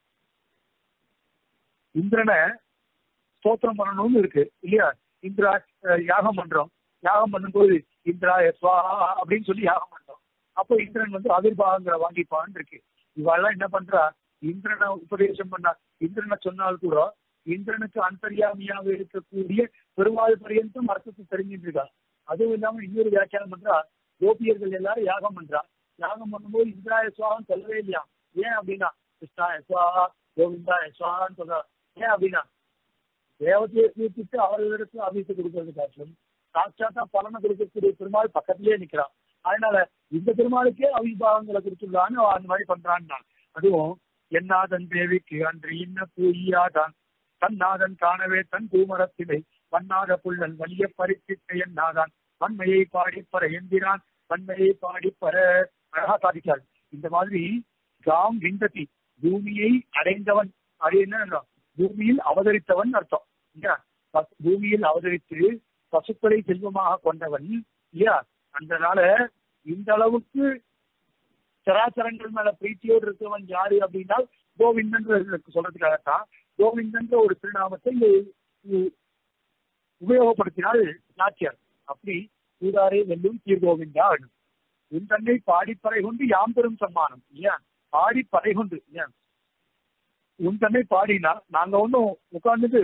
இந்திரனை ஸ்தோத்திரம் பண்ணணும்னு இருக்கு இல்லையா இந்திரா அஹ், யாகம் பண்றோம் யாகம் பண்ணும்போது இந்திரா எஸ்வா அப்படின்னு சொல்லி யாகம் பண்றோம் அப்போ இந்திரன் வந்து ஆவிர்வாகங்கிற வாங்கிப்பான்னு இருக்கு இவாளெல்லாம் என்ன பண்றா இந்திரனை உபதேசம் பண்ணா இந்திரனை சொன்னால் கூட இந்திரனுக்கு அந்தர்யாமியாக இருக்கக்கூடிய பெருமாள் பரியந்தம் அர்த்தத்தை தெரிஞ்சுட்டு இருக்கா அதுவும் இல்லாம இன்னொரு வியாக்கியானம் பண்றா கோபியர்கள் எல்லாரும் யாகம் பண்றா யாகம் பண்ணும்போது இந்திரா யஸ்வான்னு சொல்லவே இல்லையா ஏன் அப்படின்னா கிருஷ்ணா யஸ்வா கோவிந்தா யஸ்வான்னு சொல்றா ஏன் அப்படின்னா தேவதையை கூப்பிட்டு அவர்களிடத்துல அபிஷேகம் கொடுக்கறது காட்டிலும் சாட்சாத்தா பலனை கொடுக்கக்கூடிய பெருமாள் பக்கத்திலேயே நிக்கிறான் அதனால இந்த பெருமாளுக்கே அவிபாகங்களை கொடுத்துள்ளான்னு அந்த மாதிரி பண்றான்னா அதுவும் என்னாதன் தேவிக்கு அன்று இன்ன பூயாதான் தன்னாதன் காணவே தன் பூமரத்தினை வண்ணாத புள்ளல் வலிய பறித்திட்ட என்னாதான் வன்மையை பாடிப்பற என்கிறான் வன்மையை பாடிப்பற அழகா சாதிக்கார் இந்த மாதிரி காம் விந்ததி பூமியை அடைந்தவன் அது என்ன அர்த்தம்? பூமியில் அவதரித்தவன் அர்த்தம் இல்லையா பசு- பூமியில் அவதரித்து பசுக்களை செல்வமாக கொண்டவன் இல்லையா அதனால இந்த அளவுக்கு சராச்சரங்கள் மேல பிரீத்தியோடு இருக்கவன் யாரு அப்படின்னா கோவிந்தன் சொல்றதுக்காகத்தான் கோவிந்தன்ற ஒரு திருநாமத்தை இ- இ- உபயோகப்படுத்தினார் நாச்சியார் அப்படி கூடாரே வெல்லும் தீர்கோவிந்தா வேணும் உன் தன்னை பாடிப்பறை கொண்டு யாம் பெரும் சம்மானம் இல்லையா பாடி பறை கொண்டு இல்லையா உன் தன்னை பாடினா நாங்க ஒண்ணும் உட்கார்ந்துட்டு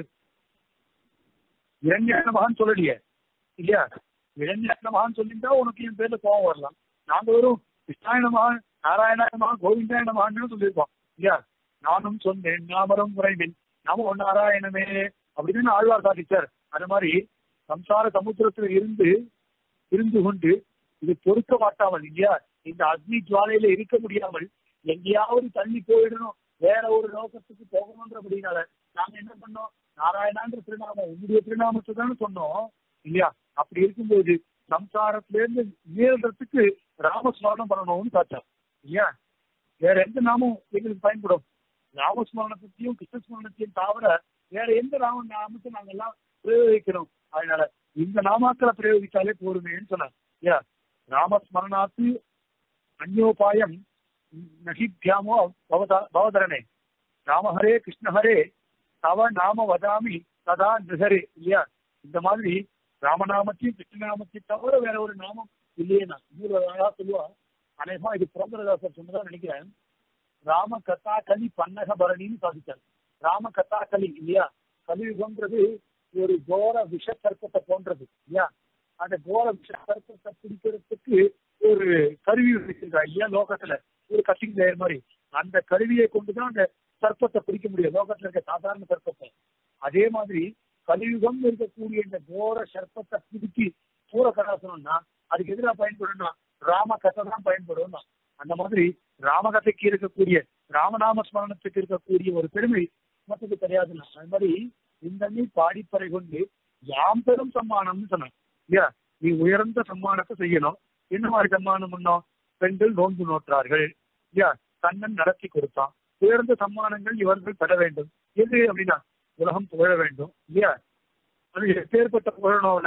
இரண்யான மகான் சொல்லலையே இல்லையா இரண்யான மகான் சொல்லியிருந்தா உனக்கு என் பேர்ல கோபம் வரலாம் நாங்க வெறும் கிருஷ்ணாயன மகான் நாராயணாய மகான் கோவிந்தாயன மகான் சொல்லியிருக்கோம் இல்லையா நானும் சொன்னேன் நாமரும் குறைவில் நமோ நாராயணமே அப்படின்னு ஆழ்வார் சாதிச்சார் அது மாதிரி சம்சார சமுத்திரத்துல இருந்து இருந்து கொண்டு இது பொறுக்க மாட்டாமல் இல்லையா இந்த அக்னி ஜுவாலையில இருக்க முடியாமல் எங்கேயாவது தள்ளி போயிடணும் வேற ஒரு லோகத்துக்கு போகணுன்றபடினால நாங்க என்ன பண்ணோம் நாராயணான்ற திருநாமம் உங்களுடைய திருநாமத்தை தானே சொன்னோம் இல்லையா அப்படி இருக்கும்போது சம்சாரத்துல இருந்து மீள்றதுக்கு ராமஸ்மரணம் பண்ணணும்னு காட்டார் இல்லையா வேற எந்த நாமும் எங்களுக்கு பயன்படும் ராமஸ்மரணத்தையும் கிருஷ்ணஸ்மரணத்தையும் தவிர வேற எந்த ராம நாமத்தை நாங்க எல்லாம் பிரயோகிக்கணும் அதனால இந்த நாமாக்களை பிரயோகித்தாலே போருமேன்னு சொன்னார் இல்லையா ராமஸ்மரணாத்து அந்யோபாயம் நகித்யாமோ பவத பவதரணே ராமஹரே கிருஷ்ணஹரே தவ நாம வதாமி ததா நிகரே இல்லையா இந்த மாதிரி ராமநாமத்தையும் கிருஷ்ணநாமத்தையும் தவிர வேற ஒரு நாமம் இல்லையே நான் இன்னொரு அழகா சொல்லுவா அநேகமா இது புரந்தரதாசர் சொன்னதா நினைக்கிறேன் ராம கதா கலி பன்னக பரணின்னு சாதிச்சார் ராம கதா கலி இல்லையா கலியுகம்ன்றது ஒரு கோர விஷ சர்ப்பத்தை போன்றது இல்லையா அந்த கோர விஷ சர்ப்பத்தை பிடிக்கிறதுக்கு ஒரு கருவி வச்சிருக்கா இல்லையா லோகத்துல ஒரு கட்டிங் லேயர் மாதிரி அந்த கருவியை கொண்டுதான் அந்த சர்ப்பத்தை பிடிக்க முடியும் லோகத்துல இருக்க சாதாரண சர்ப்பத்தை அதே மாதிரி கலியுகம் இருக்கக்கூடிய இந்த கோர சர்ப்பத்தை பிடிக்கி சூரகராசனம்னா அதுக்கு எதிராக பயன்படும்னா ராம கதை தான் பயன்படும்னா அந்த மாதிரி ராமகதைக்கு இருக்கக்கூடிய ராமநாம ஸ்மரணத்துக்கு இருக்கக்கூடிய ஒரு பெருமை மற்றது கிடையாதுன்னா அது மாதிரி இந்த நீ பாடிப்பறை கொண்டு யாம் பெரும் சம்மானம்னு சொன்னான் இல்லையா நீ உயர்ந்த சம்மானத்தை செய்யணும் என்ன மாதிரி சம்மானம் பண்ணோம் பெண்கள் நோன்பு நோற்றார்கள் இல்லையா கண்ணன் நடத்தி கொடுத்தான் உயர்ந்த சம்மானங்கள் இவர்கள் பெற வேண்டும் எது அப்படின்னா உலகம் புகழ வேண்டும் இல்லையா அது எப்பேற்பட்ட புகழணும்னா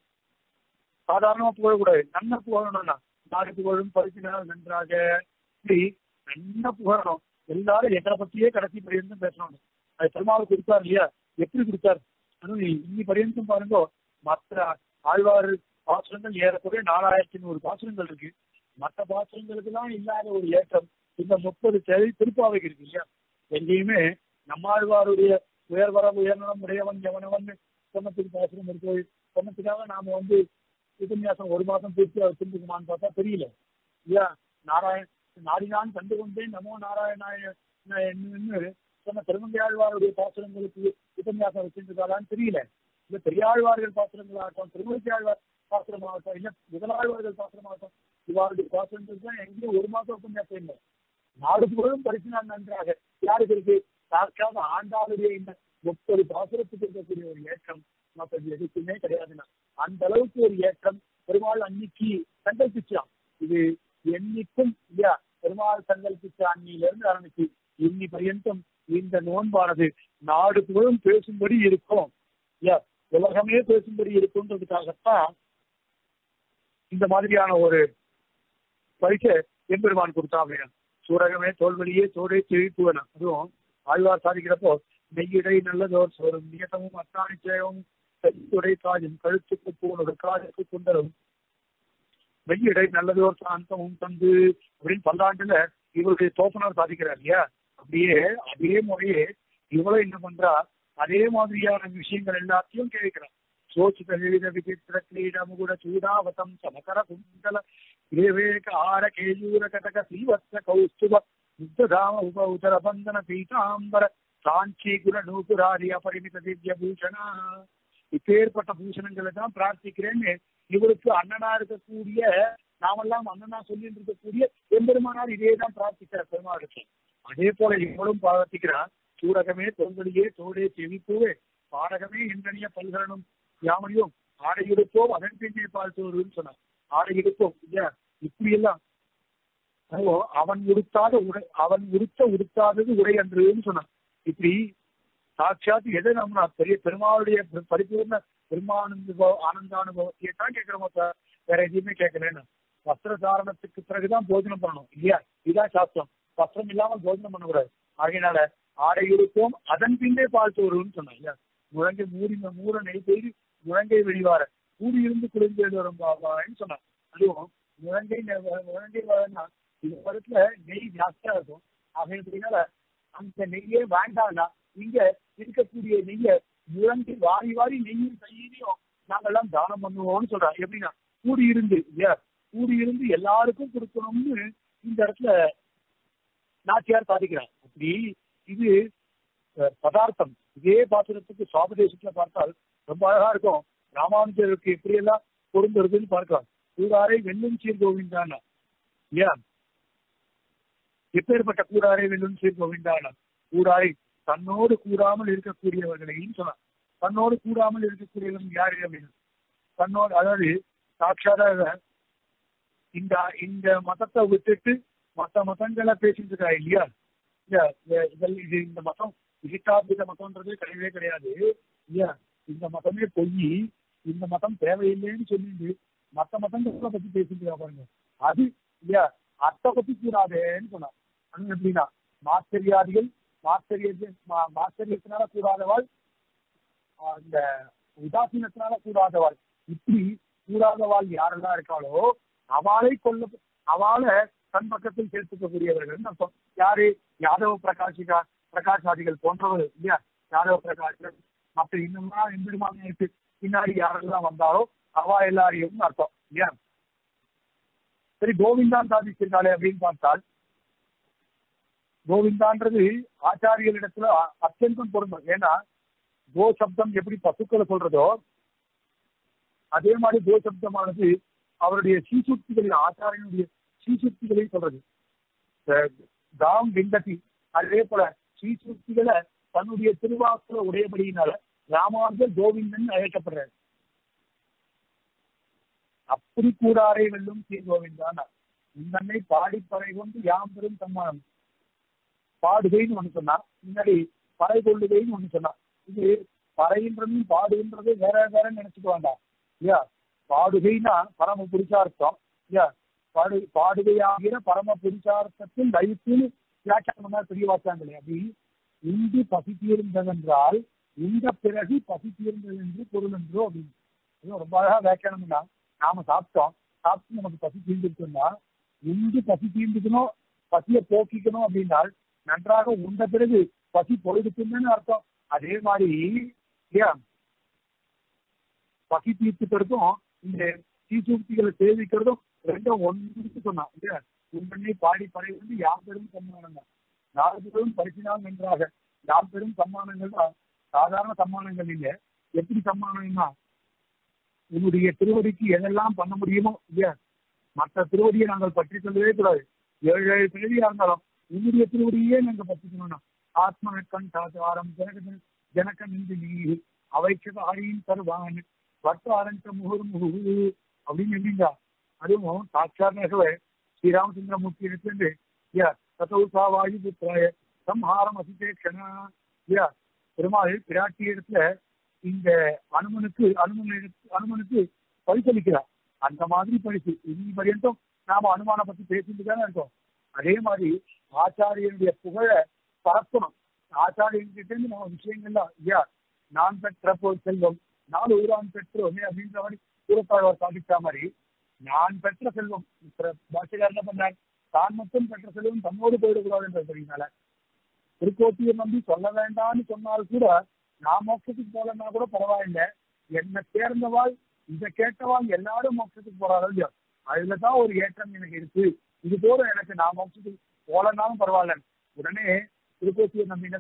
சாதாரணமா புகழக்கூடாது நன்ன புகழணும்னா நாடு புகழும் பரிசினால் நன்றாக இப்படி நன்ன புகழணும் எல்லாரும் எங்களை பத்தியே கடைசி பரியந்தம் பேசணும் அது பெருமாள் கொடுத்தார் இல்லையா எப்படி கொடுத்தார் அதுவும் இன்னி பரியந்தம் பாருங்க மற்ற ஆழ்வார் பாசுரங்கள் ஏறக்குறைய நாலாயிரத்தி நூறு பாசுரங்கள் இருக்கு மற்ற பாசுரங்களுக்கு தான் இல்லாத ஒரு ஏற்றம் இந்த முப்பது தேவை திருப்பாவைக்கு இருக்கு இல்லையா எங்கேயுமே நம்மாழ்வாருடைய உயர்வரம் உயர்நலம் உடையவன் எவனவன் சொன்னத்துக்கு பாசுரம் இருக்கு சொன்னதுக்காக நாம வந்து உபன்யாசம் ஒரு மாசம் பூர்த்தி அவர் திரும்பிக்குமான்னு பார்த்தா தெரியல இல்லையா நாராயண நாடினான் கண்டு கொண்டேன் நமோ நாராயணாய என்று சொன்ன திருமங்கையாழ்வாருடைய பாசுரங்களுக்கு உபன்யாசம் வச்சிருக்காளான்னு தெரியல இல்ல பெரியாழ்வார்கள் பாசுரங்களாகட்டும் திருமூர்த்தியாழ்வார் பாசுரமாகட்டும் இல்ல முதலாழ்வார்கள் பாசுரமாகட்டும் இவாருடைய பாசுரங்களுக்கு தான் எங்கேயும் ஒரு மாசம் உபன்யாசம் இல்லை நாடு புகழும் பரிசுனால் நன்றாக யாருக்கு இருக்கு யாருக்காவது ஆண்டாளுடைய இந்த முப்பது பாசுரத்துக்கு இருக்கக்கூடிய ஒரு ஏற்றம் மற்றது எதுக்குமே கிடையாதுன்னா அந்த அளவுக்கு ஒரு ஏற்றம் பெருமாள் அன்னைக்கு சங்கல்பிச்சான் இது என்னைக்கும் இல்லையா பெருமாள் சங்கல்பிச்ச அன்னியில இருந்து ஆரம்பிச்சு இன்னி பரியந்தம் இந்த நோன்பானது நாடு புகழும் பேசும்படி இருக்கும் இல்லையா உலகமே பேசும்படி இருக்குன்றதுக்காகத்தான் இந்த மாதிரியான ஒரு பரிசை எம்பெருமான் கொடுத்தாங்க சூரகமே தோல்வழியே தோடை திழிப்புவன அதுவும் ஆழ்வார் சாதிக்கிறப்போ நெய்யிடை நல்லதோர் சோறும் நியதமும் அத்தானிச்சயமும் கைத்துடை காயும் கழுத்துக்கு பூணொரு காதுக்கு குண்டலும் வெய்யிடை நல்லதோர் சாந்தமும் தந்து அப்படின்னு பல்லாண்டுல இவருடைய தோப்பனார் சாதிக்கிறார் இல்லையா அப்படியே அதே முறையே இவளும் என்ன பண்றா அதே மாதிரியான விஷயங்கள் எல்லாத்தையும் கேட்கிறான் சோச்சித விவித விசித்திர கிரீட முகுட சூடாவதம் சமகர குண்டல கிரேவேக ஆர கேயூர கட்டக ஸ்ரீவத்ச கௌஸ்துப முக்ததாம உப உதர பந்தன பீதாம்பர காஞ்சி குண நூபுராரி அபரிமித திவ்ய பூஷணா இப்பேற்பட்ட பூஷணங்களை தான் பிரார்த்திக்கிறேன்னு இவருக்கு அண்ணனா இருக்கக்கூடிய நாமெல்லாம் அண்ணனா சொல்லிட்டு இருக்கக்கூடிய எம்பெருமானார் இதே தான் பிரார்த்திக்கிறார் பெருமாளுக்கு அதே போல இவளும் பிரார்த்திக்கிறார் சூடகமே தொங்கலியே தோடே செவிப்பூவே பாடகமே இன்றனிய பல்கலனும் யாமனியும் ஆடை எடுப்போம் அதன் பின்னே பால் சோறுன்னு சொன்னார் ஆடை எடுப்போம் இல்லையா இப்படி எல்லாம் ஓ அவன் உடுத்தாத உடை அவன் உடுத்த உடுத்தாதது உடை அன்றுன்னு சொன்னான் இப்படி சாட்சாத் எதை நம்ம பெரிய பெருமாளுடைய பெ- பரிபூர்ண பெருமானந்த ஆனந்தானுபவத்தையே தான் கேட்கிறோமோ தவிர வேற எதையுமே கேட்கலன்னு வஸ்திர தாரணத்துக்கு பிறகுதான் போஜனம் பண்ணணும் இல்லையா இதுதான் சாஸ்திரம் வஸ்திரம் இல்லாமல் போஜனம் பண்ணக்கூடாது ஆகையினால ஆடை இருப்போம் அதன் பின்னே பால் சோறுன்னு சொன்னான் இல்லையா முழங்கை மூடி மூட நெய் பெய்து முழங்கை வெளிவார கூடி இருந்து குளிர்ந்து வரும் பாபான்னு சொன்னான் அதுவும் முழங்கை நெ- முழங்கை வரனா இந்த படத்துல நெய் ஜாஸ்தியா இருக்கும் அப்படின்றதுனால அந்த நெய்யே வேண்டாம்னா இங்க இருக்கக்கூடிய நெய்ய முழங்கி வாரி வாரி நெய்யும் கையிலையும் நாங்கெல்லாம் தானம் பண்ணுவோம்னு சொல்றாங்க எப்படின்னா கூடி இருந்து இல்லையா கூடி இருந்து எல்லாருக்கும் கொடுக்கணும்னு இந்த இடத்துல நாச்சியார் சாதிக்கிறார் அப்படி இது அஹ், பதார்த்தம் இதே பாத்திரத்துக்கு சுவாபதேசத்துல பார்த்தால் ரொம்ப அழகா இருக்கும் ராமானுஜருக்கு எப்படியெல்லாம் பொருந்துறதுன்னு பார்க்கலாம் கூடாரை வெல்லும் சீர் கோவிந்தானா இல்லையா எப்பேற்பட்ட கூடாரை வெல்லும் சீர் கோவிந்தானா கூடாரை தன்னோடு கூடாமல் இருக்கக்கூடியவர்களையும் சொன்னார் தன்னோடு கூடாமல் இருக்கக்கூடியவன் யாரு அப்படின்னு தன்னோடு அதாவது சாட்சாதாக இந்த இந்த மதத்தை விட்டுட்டு மத்த மதங்களை பேசிட்டு இருக்கா இல்லையா இல்ல இத- இதெல்லாம் இது இந்த மதம் விசிட்டாபித மதம்ன்றது கிடையவே கிடையாது இல்லையா இந்த மதமே பொய் இந்த மதம் தேவையில்லைன்னு சொல்லிட்டு மத்த மதங்களை பத்தி பேசிட்டு இருக்கா பாருங்க அது இல்லையா அத்தை பத்தி கூடாதேன்னு சொன்னார் அது எப்படின்னா மாஸ்டரியாதிகள் மாஸ்டரிய மாஸ்டரியத்தினால கூடாதவாள் ஆஹ் இந்த உதாசீனத்தினால கூடாதவாள் இப்படி கூடாதவாள் யாரெல்லாம் இருக்காளோ அவளை கொல்ல அவளை தன் பக்கத்தில் சேர்த்துக்கக்கூடியவர்கள் அர்த்தம் யாரு யாதவ பிரகாஷிகா பிரகாஷாதிகள் போன்றவர் இல்லையா யாதவ பிரகாஷர் மற்ற இன்னும்லாம் எம்பெருமானுக்கு பின்னாடி யாரெல்லாம் வந்தாரோ அவா எல்லாரையும் அர்த்தம் இல்லையா சரி கோவிந்தான் சாதிச்சிருக்காளே அப்படின்னு பார்த்தால் கோவிந்தான்றது ஆச்சாரியர்களிடத்துல அ- அத்தியந்தம் பொருந்தும் ஏன்னா கோ சப்தம் எப்படி பசுக்களை சொல்றதோ அதே மாதிரி கோ சப்தமானது அவருடைய சீசுக்திகளின் ஆச்சாரியனுடைய சீசுக்திகளை சொல்றது அஹ் தாம் விந்ததி அதே போல சீசுக்திகளை தன்னுடைய திருவாக்குல உடையபடியினால ராமானுஜர் கோவிந்தன் அழைக்கப்படுறாரு அப்படி கூடாரை வெல்லும் ஸ்ரீ கோவிந்தான் இந்தன்னை பாடிப்பறை கொண்டு யாம் பெரும் சம்மானம் பாடுகைன்னு ஒண்ணு சொன்னா முன்னாடி பறை கொள்ளுகைன்னு ஒண்ணு சொன்னா இது பறைன்றதும் பாடுகின்றது வேற வேற நினைச்சுக்க வேண்டாம் இல்லையா பாடுகைன்னா பரம புருஷார்த்தம் இல்லையா பாடு பாடுகையாகிற பரம புருஷார்த்தத்தில் லைஃப்னு வியாக்கியானம் பெரிய வாக்கியாங்களே அப்படி இன்று பசி தீர்ந்ததென்றால் இந்த பிறகு பசி தீர்ந்தது என்று பொருள் என்றோ அப்படின்னு இது ரொம்ப அழகா வியாக்கியானம்னா நாம சாப்பிட்டோம் சாப்பிட்டு நமக்கு பசி தீர்ந்துருக்குன்னா இன்று பசி தீர்ந்துக்கணும் பசியை போக்கிக்கணும் அப்படின்னால் நன்றாக உண்ட பிறகு பசி பொழுதுக்குன்னு அர்த்தம் அதே மாதிரி இல்லையா பசி தீர்த்துக்கிறதும் இந்த சீசூக்திகளை சேவிக்கிறதும் ரெண்டும் ஒன்று சொன்னான் இல்லையா உண்மண்ணை பாடி படை வந்து யார் பெரும் சம்மானம் தான் நாலு பேரும் பரிசினால் நன்றாக யார் பெரும் சம்மானங்கள் தான் சாதாரண சம்மானங்கள் இல்லை எப்படி சம்மானம்னா உன்னுடைய திருவடிக்கு எதெல்லாம் பண்ண முடியுமோ இல்லையா மற்ற திருவடியை நாங்கள் பற்றி சொல்லவே கூடாது ஏழு ஏழு பிறவியா இருந்தாலும் உன்னுடைய திருவடியே நாங்கள் பற்றிக்கணும்னா ஆத்மனக்கண் சாதாரம் ஜனக ஜனக நின்று நீர் அவைக்கு ஆரியின் தருவான் வட்ட ஆரஞ்ச முகுர் முகு அப்படின்னு எப்படிங்க அதுவும் சாட்சாத்மகவே ஸ்ரீராமச்சந்திரமூர்த்தி இருந்து யா ததௌ சா வாயு புத்திராய சம்ஹாரம் அசிதேக்ஷனா யா பெருமாள் பிராட்டி இடத்துல இந்த அனுமனுக்கு அனுமன் அனுமனுக்கு பரிசளிக்கிறார் அந்த மாதிரி பரிசு இன்னி பரியந்தம் நாம அனுமானை பத்தி பேசிட்டு தானே இருக்கோம் அதே மாதிரி ஆச்சாரியனுடைய புகழ பரப்பணும் ஆச்சாரியன்கிட்ட இருந்து நம்ம விஷயங்கள்லாம் ஐயா நான் பெற்ற போல் செல்வம் நாலு ஊரான் பெற்றோமே அப்படின்ற மாதிரி சூரத்தாழ்வார் சாதிச்சா மாதிரி நான் பெற்ற செல்வம் பாஷையார் என்ன பண்ணார் தான் மட்டும் பெற்ற செல்வம் தம்மோடு போயிடக்கூடாதுன்றதுனால திருக்கோட்டியை நம்பி சொல்ல வேண்டாம்னு சொன்னால் கூட நான் மோட்சத்துக்கு போகலன்னா கூட பரவாயில்லை என்னை சேர்ந்தவாள் இதை கேட்டவாள் எல்லாரும் மோட்சத்துக்கு போறாரோ இல்லையோ அதுல தான் ஒரு ஏற்றம் எனக்கு இருக்கு இது போல எனக்கு நான் மோட்சத்துக்கு போகலன்னாலும் பரவாயில்ல உடனே திருக்கோட்டியை நம்பி என்ன சொன்னார்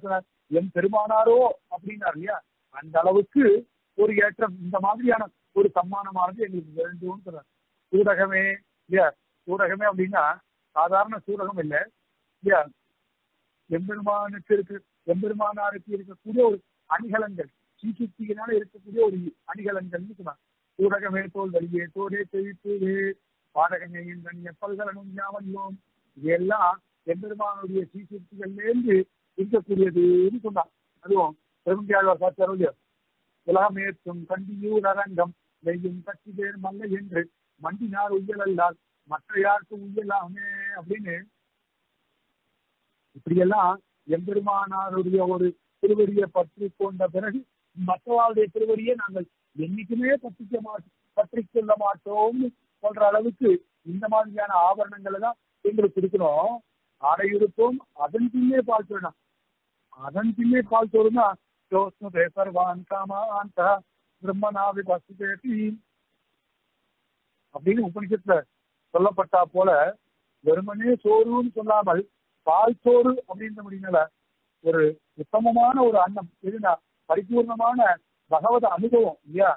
எம் பெருமானாரோ அப்படின்னார் இல்லையா அந்த அளவுக்கு ஒரு ஏற்றம் இந்த மாதிரியான ஒரு சம்மானமானது எங்களுக்கு வேண்டும் சொல்றார் சூடகமே இல்லையா சூடகமே அப்படின்னா சாதாரண சூடகம் இல்லை இல்லையா எம்பெருமானுக்கு இருக்கு எம்பெருமானாருக்கு இருக்கக்கூடிய ஒரு அணிகலன்கள் சீசுத்தியினால இருக்கக்கூடிய ஒரு அணிகலன்கள்னு சொன்னாங்க ஊடகமே தோல் வலியே தோடே தெவிப்பு பாடகமையின் தனிய பல்கலனும் ஞாபகம் இதெல்லாம் எம்பெருமானுடைய சீசுத்திகள்லேருந்து இருக்கக்கூடியதுன்னு சொன்னான் அதுவும் பெருந்தியாழ்வார் பார்த்தாரோ இல்லையோ உலகமேற்றும் கண்டியூர் அரங்கம் நெய்யும் கட்சி பேர் மல்ல என்று மண்டினார் உயல் அல்லால் மற்ற யாருக்கு உயலாமே அப்படின்னு இப்படியெல்லாம் எம்பெருமானாருடைய ஒரு திருவடியை பற்றி கொண்ட பிறகு மற்றவாளுடைய திருவடியை நாங்கள் என்னைக்குமே பற்றிக்க மாட்டோம் பற்றி கொள்ள மாட்டோம்னு சொல்ற அளவுக்கு இந்த மாதிரியான ஆபரணங்களை தான் எங்களுக்கு கொடுக்கணும் ஆடையுறுப்போம் அதன் பின்னே பால் சொல்லணும் அதன் பின்னே பால் சொல்லணும்னா ஜோஸ்னுதே சர்வான் காமாந்த பிரம்மனாவி பசுதேதி அப்படின்னு உபனிஷத்துல சொல்லப்பட்டா போல வெறுமனே சோறுன்னு சொல்லாமல் பால் சோறு அப்படின்ற முடியினால ஒரு உத்தமமான ஒரு அன்னம் எதுனா பரிபூர்ணமான பகவத அனுபவம் இல்லையா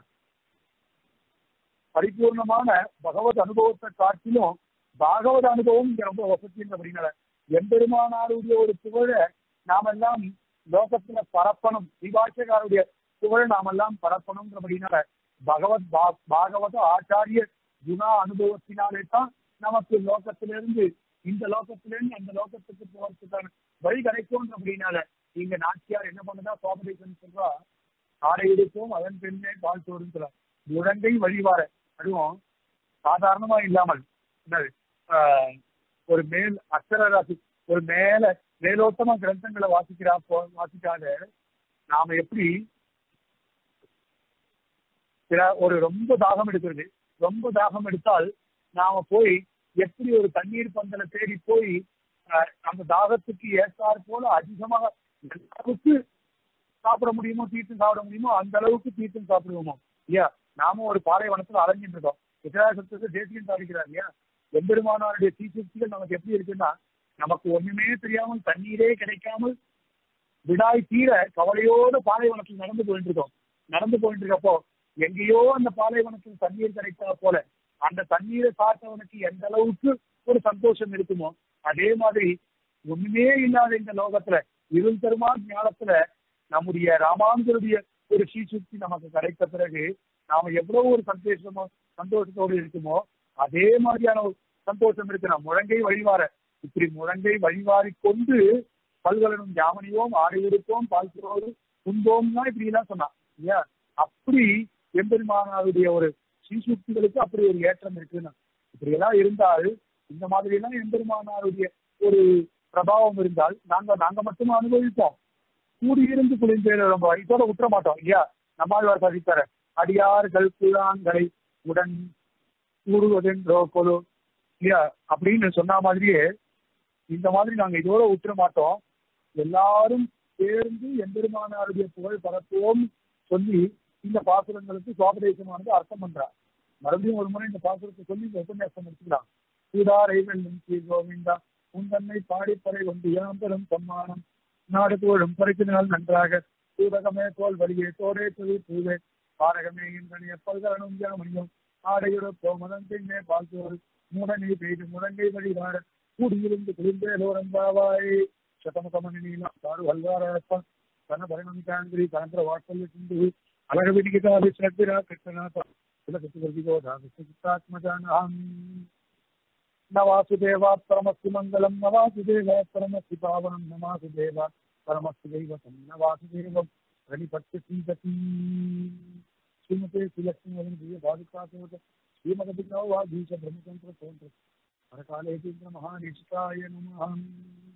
பரிபூர்ணமான பகவத் அனுபவத்தை காட்டிலும் பாகவத அனுபவம் இங்க ரொம்ப வசதின்ற அப்படின்னால எம்பெருமானாருடைய ஒரு புகழ நாமெல்லாம் லோகத்துல பரப்பணும் விபாஷகாருடைய புகழ நாமெல்லாம் பரப்பணும்ன்றபடினால பகவத் பா- பாகவத ஆச்சாரிய குணா அனுபவத்தினாலே தான் நமக்கு லோகத்திலிருந்து இந்த லோகத்திலிருந்து அந்த லோகத்துக்கு போறதுக்கான வழி கிடைக்கும் அப்படின்னால இங்க நாச்சியார் என்ன பண்ணுதா சோபதேசன் சொல்றா ஆடை எடுப்போம் அதன் பெண்ணே பால் சோறுன்னு சொல்றார் முழங்கை வழிவார அதுவும் சாதாரணமா இல்லாமல் என்னது, ஆஹ், ஒரு மேல் அக்ஷர ராசி ஒரு மேல மேலோட்டமா கிரந்தங்களை வாசிக்கிறா போ வாசிக்காத நாம எப்படி சில ஒரு ரொம்ப தாகம் எடுக்கிறது ரொம்ப தாகம் எடுத்தால் நாம போய் எப்படி ஒரு தண்ணீர் பந்தல தேடி போய் ஆஹ், அந்த தாகத்துக்கு ஏற்றாற் போல அதிகமாக எந்த அளவுக்கு சாப்பிட முடியுமோ தீர்த்தம் சாப்பிட முடியுமோ அந்த அளவுக்கு தீர்த்தம் சாப்பிடுவோமோ இல்லையா நாம ஒரு பாலைவனத்துல அலைஞ்சிட்டு இருக்கோம் வித்தியாசத்துக்கு தேசியம் சாதிக்கிறார் இல்லையா எம்பெருமானாருடைய தீசக்திகள் நமக்கு எப்படி இருக்குன்னா நமக்கு ஒண்ணுமே தெரியாமல் தண்ணீரே கிடைக்காமல் விடாய் தீர கவலையோட பாலைவனத்தில் நடந்து போயிட்டு இருக்கோம் நடந்து போயிட்டு இருக்கப்போ எங்கேயோ அந்த பாலைவனத்தில் தண்ணீர் கிடைத்தா போல அந்த தண்ணீரை சாப்பிட்டவனுக்கு எந்த அளவுக்கு ஒரு சந்தோஷம் இருக்குமோ அதே மாதிரி ஒண்ணுமே இல்லாத இந்த லோகத்துல இருள் தருமா ஞானத்துல நம்முடைய ராமாந்தருடைய ஒரு ஸ்ரீசுக்தி நமக்கு கிடைத்த பிறகு நாம எவ்வளவு ஒரு சந்தோஷமோ சந்தோஷத்தோடு இருக்குமோ அதே மாதிரியான ஒரு சந்தோஷம் இருக்கு நம்ம முழங்கை வழிவார இப்படி முழங்கை வழிவாரி கொண்டு பல்கலனும் யாமனியோம் ஆடையெடுப்போம் பால்கிறோடு உண்டோம்னா இப்படி எல்லாம் சொன்னான் இல்லையா அப்படி எம்பெருமானாருடைய ஒரு ஸ்ரீசுக்திகளுக்கு அப்படி ஒரு ஏற்றம் இருக்குன்னு இப்படி எல்லாம் இருந்தால் இந்த மாதிரி எல்லாம் எம்பெருமானாருடைய ஒரு பிரபாவம் இருந்தால் நாங்க நாங்க மட்டும் அனுபவிப்போம் கூடியிருந்து குளிர்ந்தேன் ரொம்ப இதோட விட்டுற மாட்டோம் இல்லையா நம்மாழ்வார் சாதித்தார அடியார்கள் குழாங்களை உடன் கூடுவதென்றோ கொலு இல்லையா அப்படின்னு சொன்ன மாதிரியே இந்த மாதிரி நாங்க இதோட விட்டுற மாட்டோம் எல்லாரும் சேர்ந்து எம்பெருமானாருடைய புகழ் பரப்புவோம் சொல்லி இந்த பாசுரங்களுக்கு சுவாபதேசமானது அர்த்தம் பண்றார் மறுபடியும் ஒரு முறை இந்த பாசுரத்தை சொல்லி இந்த உபன்யாசம் முடிச்சுக்கலாம் சூடாரை வெல்லும் ஸ்ரீ கோவிந்தா உன் தன்னை பாடிப்பறை ஒன்று யாம்பெரும் சம்மானம் நாடு தோழும் பறிக்கினால் நன்றாக சூடகமே தோல் வலியே தோடே துளி பூவே பாரகமே இன்றனிய பல்கலனும் ஜாமணியும் ஆடையுட கோமதன் பின்னே பால்சோறு முடனி பெய்து முழங்கை வழிவார கூடியிருந்து குளிர்ந்தே லோரம்பாவாய் சதமுகமணி நீலம் சாரு வல்வாரப்பன் தன பரிணமிகாந்திரி தனந்திர வாட்சல்ய சிந்து அழக வினிகிதாபி ஸ்ரத்திரா கிருஷ்ணநாத குலகத்துவர்கிதோ தாமிஸ்தாத்மஜானாம் न वासुदेवा परमस्ति मङ्गलम् न वासुदेवा परमस्ति पावनम् न वासुदेवा परमस्ति दैवतम् न वासुदेवम् प्रणिपत्य सीदती श्रीमते श्रीलक्ष्मीवदन भाविकासोत श्रीमदभिनव वाधीश ब्रह्मतन्त्र तोन्त्र परकालेन्द्र महानिष्ठाय नमः